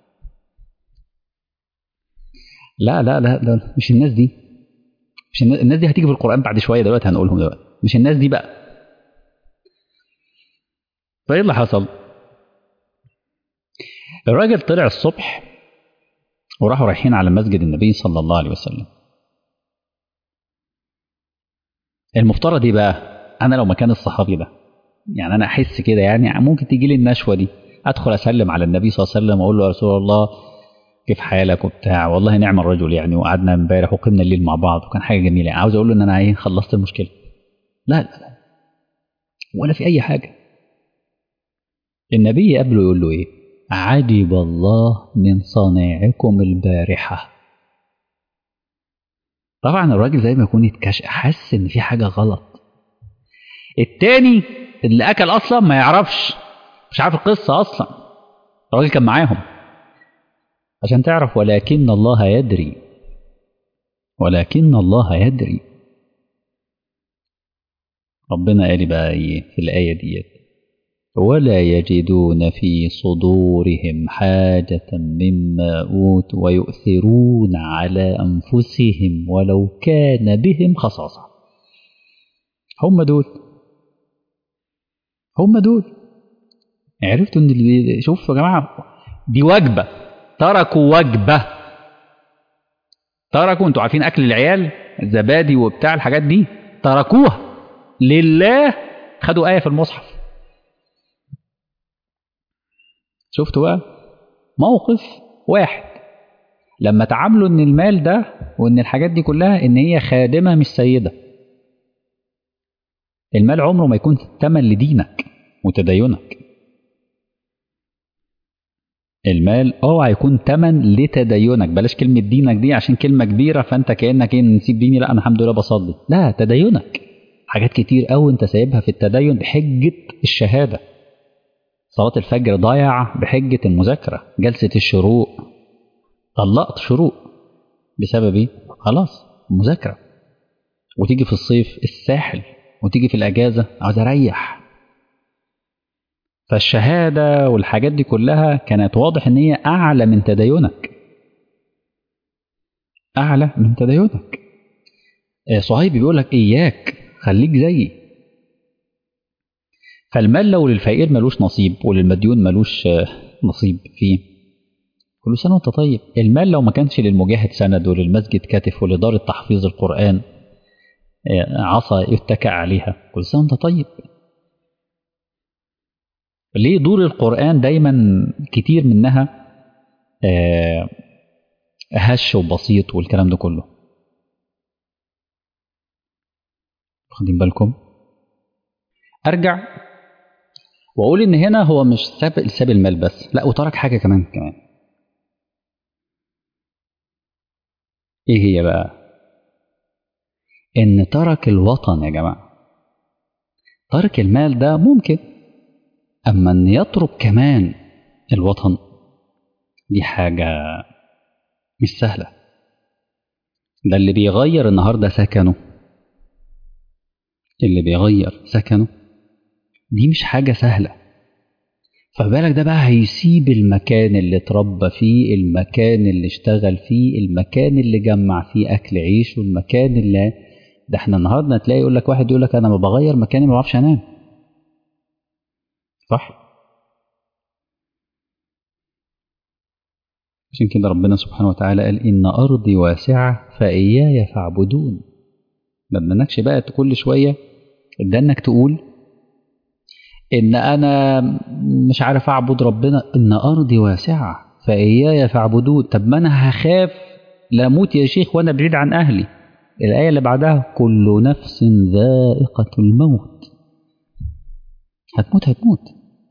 لا لا لا ده مش الناس دي مش الناس, الناس دي هتيجي في القران بعد شويه دلوقتي هنقولهم دلوقتي مش الناس دي بقى فايه اللي حصل الراجل طلع الصبح وراحوا رايحين على مسجد النبي صلى الله عليه وسلم المفترض ايه بقى انا لو مكان الصحابي ده يعني انا احس كده يعني ممكن تيجي لي النشوه دي ادخل اسلم على النبي صلى الله عليه وسلم واقول له يا رسول الله كيف حالك وبتاع والله نعم الرجل يعني وقعدنا امبارح وقمنا الليل مع بعض وكان حاجه جميله يعني عاوز اقول له ان انا ايه خلصت المشكله لا لا لا ولا في اي حاجه النبي قبله يقول له ايه عجب الله من صنيعكم البارحه طبعا الراجل زي ما يكون يتكش حس ان في حاجه غلط التاني اللي اكل اصلا ما يعرفش مش عارف القصه اصلا الراجل كان معاهم عشان تعرف ولكن الله يدري ولكن الله يدري ربنا قال بقى ايه في الايه ديت ولا يجدون في صدورهم حاجة مما أوتوا ويؤثرون على أنفسهم ولو كان بهم خصاصة هم دول هم دول عرفتوا ان اللي شوفوا يا جماعة دي وجبة تركوا وجبة تركوا انتوا عارفين أكل العيال الزبادي وبتاع الحاجات دي تركوها لله خدوا آية في المصحف شفتوا بقى موقف واحد لما تعاملوا ان المال ده وان الحاجات دي كلها ان هي خادمه مش سيده المال عمره ما يكون ثمن لدينك وتدينك المال اه هيكون ثمن لتدينك بلاش كلمه دينك دي عشان كلمه كبيره فانت كانك ايه نسيب ديني لا انا الحمد لله بصلي لا تدينك حاجات كتير قوي انت سايبها في التدين بحجه الشهاده صلاة الفجر ضايع بحجة المذاكرة جلسة الشروق طلقت شروق بسبب ايه؟ خلاص مذاكرة وتيجي في الصيف الساحل وتيجي في الأجازة عاوز أريح فالشهادة والحاجات دي كلها كانت واضح إن هي أعلى من تدينك أعلى من تدينك صهيب بيقول لك إياك خليك زيي فالمال لو للفقير ملوش نصيب وللمديون ملوش نصيب فيه كل سنة وانت طيب المال لو ما كانش للمجاهد سند وللمسجد كتف ولدار تحفيظ القرآن عصا يتكأ عليها كل سنة وانت طيب ليه دور القرآن دايما كتير منها هش وبسيط والكلام ده كله واخدين بالكم ارجع واقول ان هنا هو مش ساب ساب المال بس لا وترك حاجه كمان كمان ايه هي بقى ان ترك الوطن يا جماعه ترك المال ده ممكن اما ان يترك كمان الوطن دي حاجه مش سهله ده اللي بيغير النهارده سكنه اللي بيغير سكنه دي مش حاجة سهلة فبالك ده بقى هيسيب المكان اللي اتربى فيه المكان اللي اشتغل فيه المكان اللي جمع فيه أكل عيش والمكان اللي ده احنا النهارده تلاقي يقول لك واحد يقول لك أنا ما بغير مكاني ما بعرفش أنام صح؟ عشان كده ربنا سبحانه وتعالى قال إن أرضي واسعة فإياي فاعبدون ما بدناكش بقى كل شوية ده انك تقول ان انا مش عارف اعبد ربنا ان ارضي واسعه فاياي فاعبدون طب ما انا هخاف لا اموت يا شيخ وانا بعيد عن اهلي الايه اللي بعدها كل نفس ذائقه الموت هتموت هتموت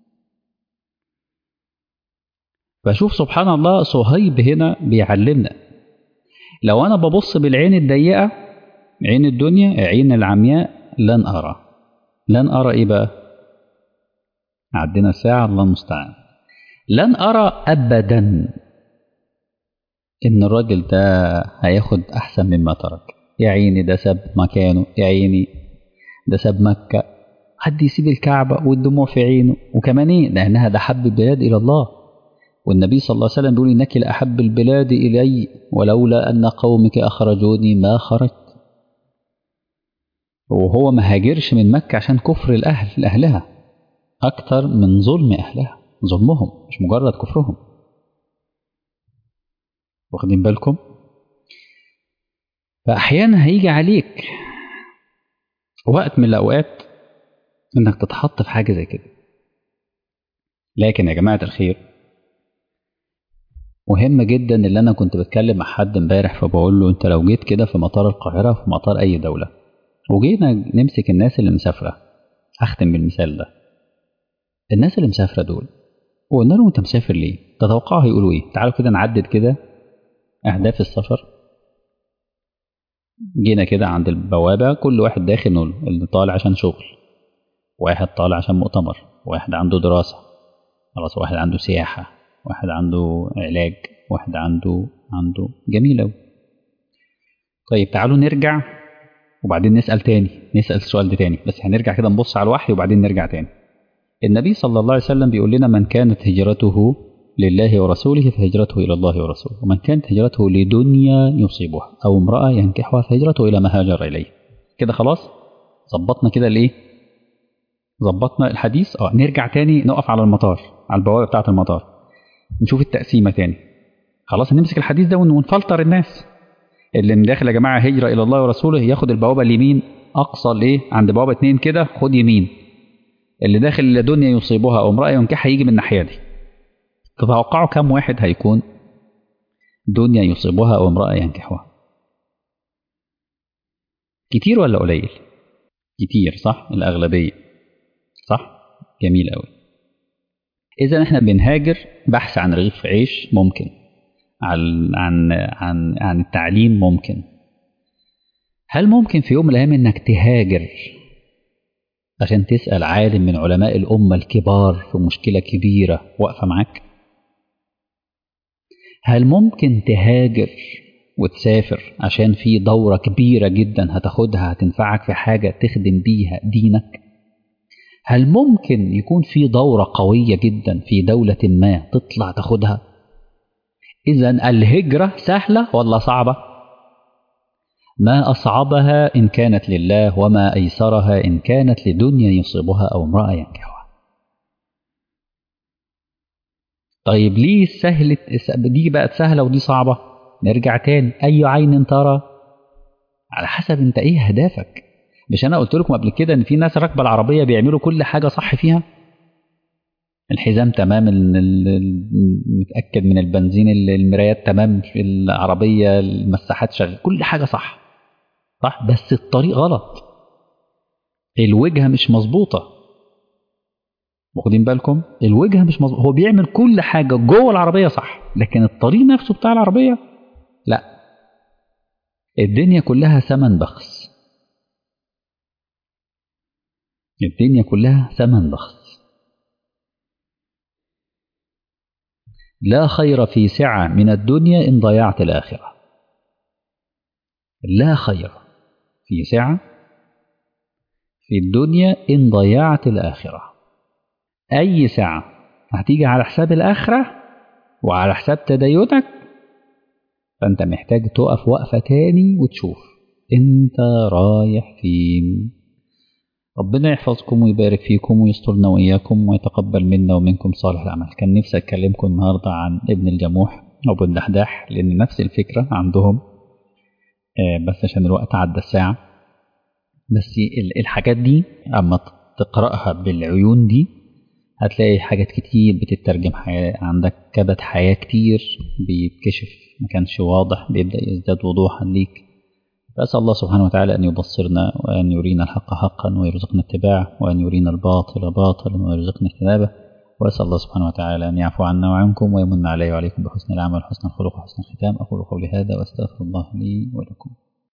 فشوف سبحان الله صهيب هنا بيعلمنا لو انا ببص بالعين الضيقه عين الدنيا عين العمياء لن ارى لن ارى ايه بقى عدينا ساعة الله المستعان لن أرى أبدا إن الراجل ده هياخد أحسن مما ترك يا عيني ده ساب مكانه يا عيني ده ساب مكة حد يسيب الكعبة والدموع في عينه وكمان ايه لأنها ده حب البلاد إلى الله والنبي صلى الله عليه وسلم بيقول إنك لأحب البلاد إلي ولولا أن قومك أخرجوني ما خرجت وهو ما هاجرش من مكة عشان كفر الأهل لأهلها أكثر من ظلم أهلها ظلمهم مش مجرد كفرهم واخدين بالكم فأحيانا هيجي عليك وقت من الأوقات إنك تتحط في حاجة زي كده لكن يا جماعة الخير مهم جدا اللي أنا كنت بتكلم مع حد امبارح فبقول له أنت لو جيت كده في مطار القاهرة في مطار أي دولة وجينا نمسك الناس اللي مسافرة هختم بالمثال ده الناس اللي مسافرة دول وقلنا لهم أنت مسافر ليه؟ تتوقعوا هيقولوا إيه؟ تعالوا كده نعدد كده أهداف السفر جينا كده عند البوابة كل واحد داخل نقول اللي طالع عشان شغل واحد طالع عشان مؤتمر واحد عنده دراسة خلاص واحد عنده سياحة واحد عنده علاج واحد عنده عنده جميل أوي طيب تعالوا نرجع وبعدين نسأل تاني نسأل السؤال ده تاني بس هنرجع كده نبص على الوحي وبعدين نرجع تاني النبي صلى الله عليه وسلم بيقول لنا من كانت هجرته لله ورسوله فهجرته إلى الله ورسوله ومن كانت هجرته لدنيا يصيبها أو امرأة ينكحها فهجرته إلى ما هاجر إليه كده خلاص ظبطنا كده الإيه ظبطنا الحديث اه نرجع تاني نقف على المطار على البوابة بتاعة المطار نشوف التقسيمة تاني خلاص نمسك الحديث ده ونفلتر الناس اللي من داخل يا جماعة هجرة إلى الله ورسوله ياخد البوابة اليمين أقصى الإيه عند بوابة اتنين كده خد يمين اللي داخل لدنيا يصيبها أو امرأة ينكحها يجي من الناحية دي تتوقعوا كم واحد هيكون دنيا يصيبها أو امرأة ينكحها كتير ولا قليل كتير صح الأغلبية صح جميل أوي إذا إحنا بنهاجر بحث عن رغيف عيش ممكن عن عن عن عن التعليم ممكن هل ممكن في يوم من الأيام إنك تهاجر عشان تسأل عالم من علماء الأمة الكبار في مشكلة كبيرة واقفة معاك؟ هل ممكن تهاجر وتسافر عشان في دورة كبيرة جدا هتاخدها هتنفعك في حاجة تخدم بيها دينك؟ هل ممكن يكون في دورة قوية جدا في دولة ما تطلع تاخدها؟ إذا الهجرة سهلة ولا صعبة؟ ما أصعبها إن كانت لله وما أيسرها إن كانت لدنيا يصيبها أو امرأة ينكحها طيب ليه سهلة دي بقت سهلة ودي صعبة نرجع تاني أي عين ترى على حسب أنت إيه هدفك مش أنا قلت لكم قبل كده إن في ناس راكبة العربية بيعملوا كل حاجة صح فيها الحزام تمام متأكد من البنزين المرايات تمام في العربية المساحات شغال كل حاجة صح صح بس الطريق غلط الوجهة مش مظبوطة واخدين بالكم الوجهة مش مظبوطة هو بيعمل كل حاجة جوه العربية صح لكن الطريق نفسه بتاع العربية لا الدنيا كلها ثمن بخس الدنيا كلها ثمن بخس لا خير في سعة من الدنيا إن ضيعت الآخرة لا خير في سعة في الدنيا إن ضيعت الآخرة أي سعة هتيجي على حساب الآخرة وعلى حساب تدينك فأنت محتاج تقف وقفة تاني وتشوف أنت رايح فين ربنا يحفظكم ويبارك فيكم ويسترنا وإياكم ويتقبل منا ومنكم صالح الأعمال كان نفسي أتكلمكم النهاردة عن ابن الجموح أو ابن دحداح لأن نفس الفكرة عندهم بس عشان الوقت عدى الساعة بس الحاجات دي أما تقرأها بالعيون دي هتلاقي حاجات كتير بتترجم حياة عندك كبت حياة كتير بيتكشف ما كانش واضح بيبدأ يزداد وضوحا ليك فأسأل الله سبحانه وتعالى أن يبصرنا وأن يرينا الحق حقا ويرزقنا اتباعه وأن يرينا الباطل باطلا ويرزقنا اجتنابه وأسأل الله سبحانه وتعالى أن يعفو عنا وعنكم ويمن علي وعليكم بحسن العمل وحسن الخلق وحسن الختام أقول قولي هذا وأستغفر الله لي ولكم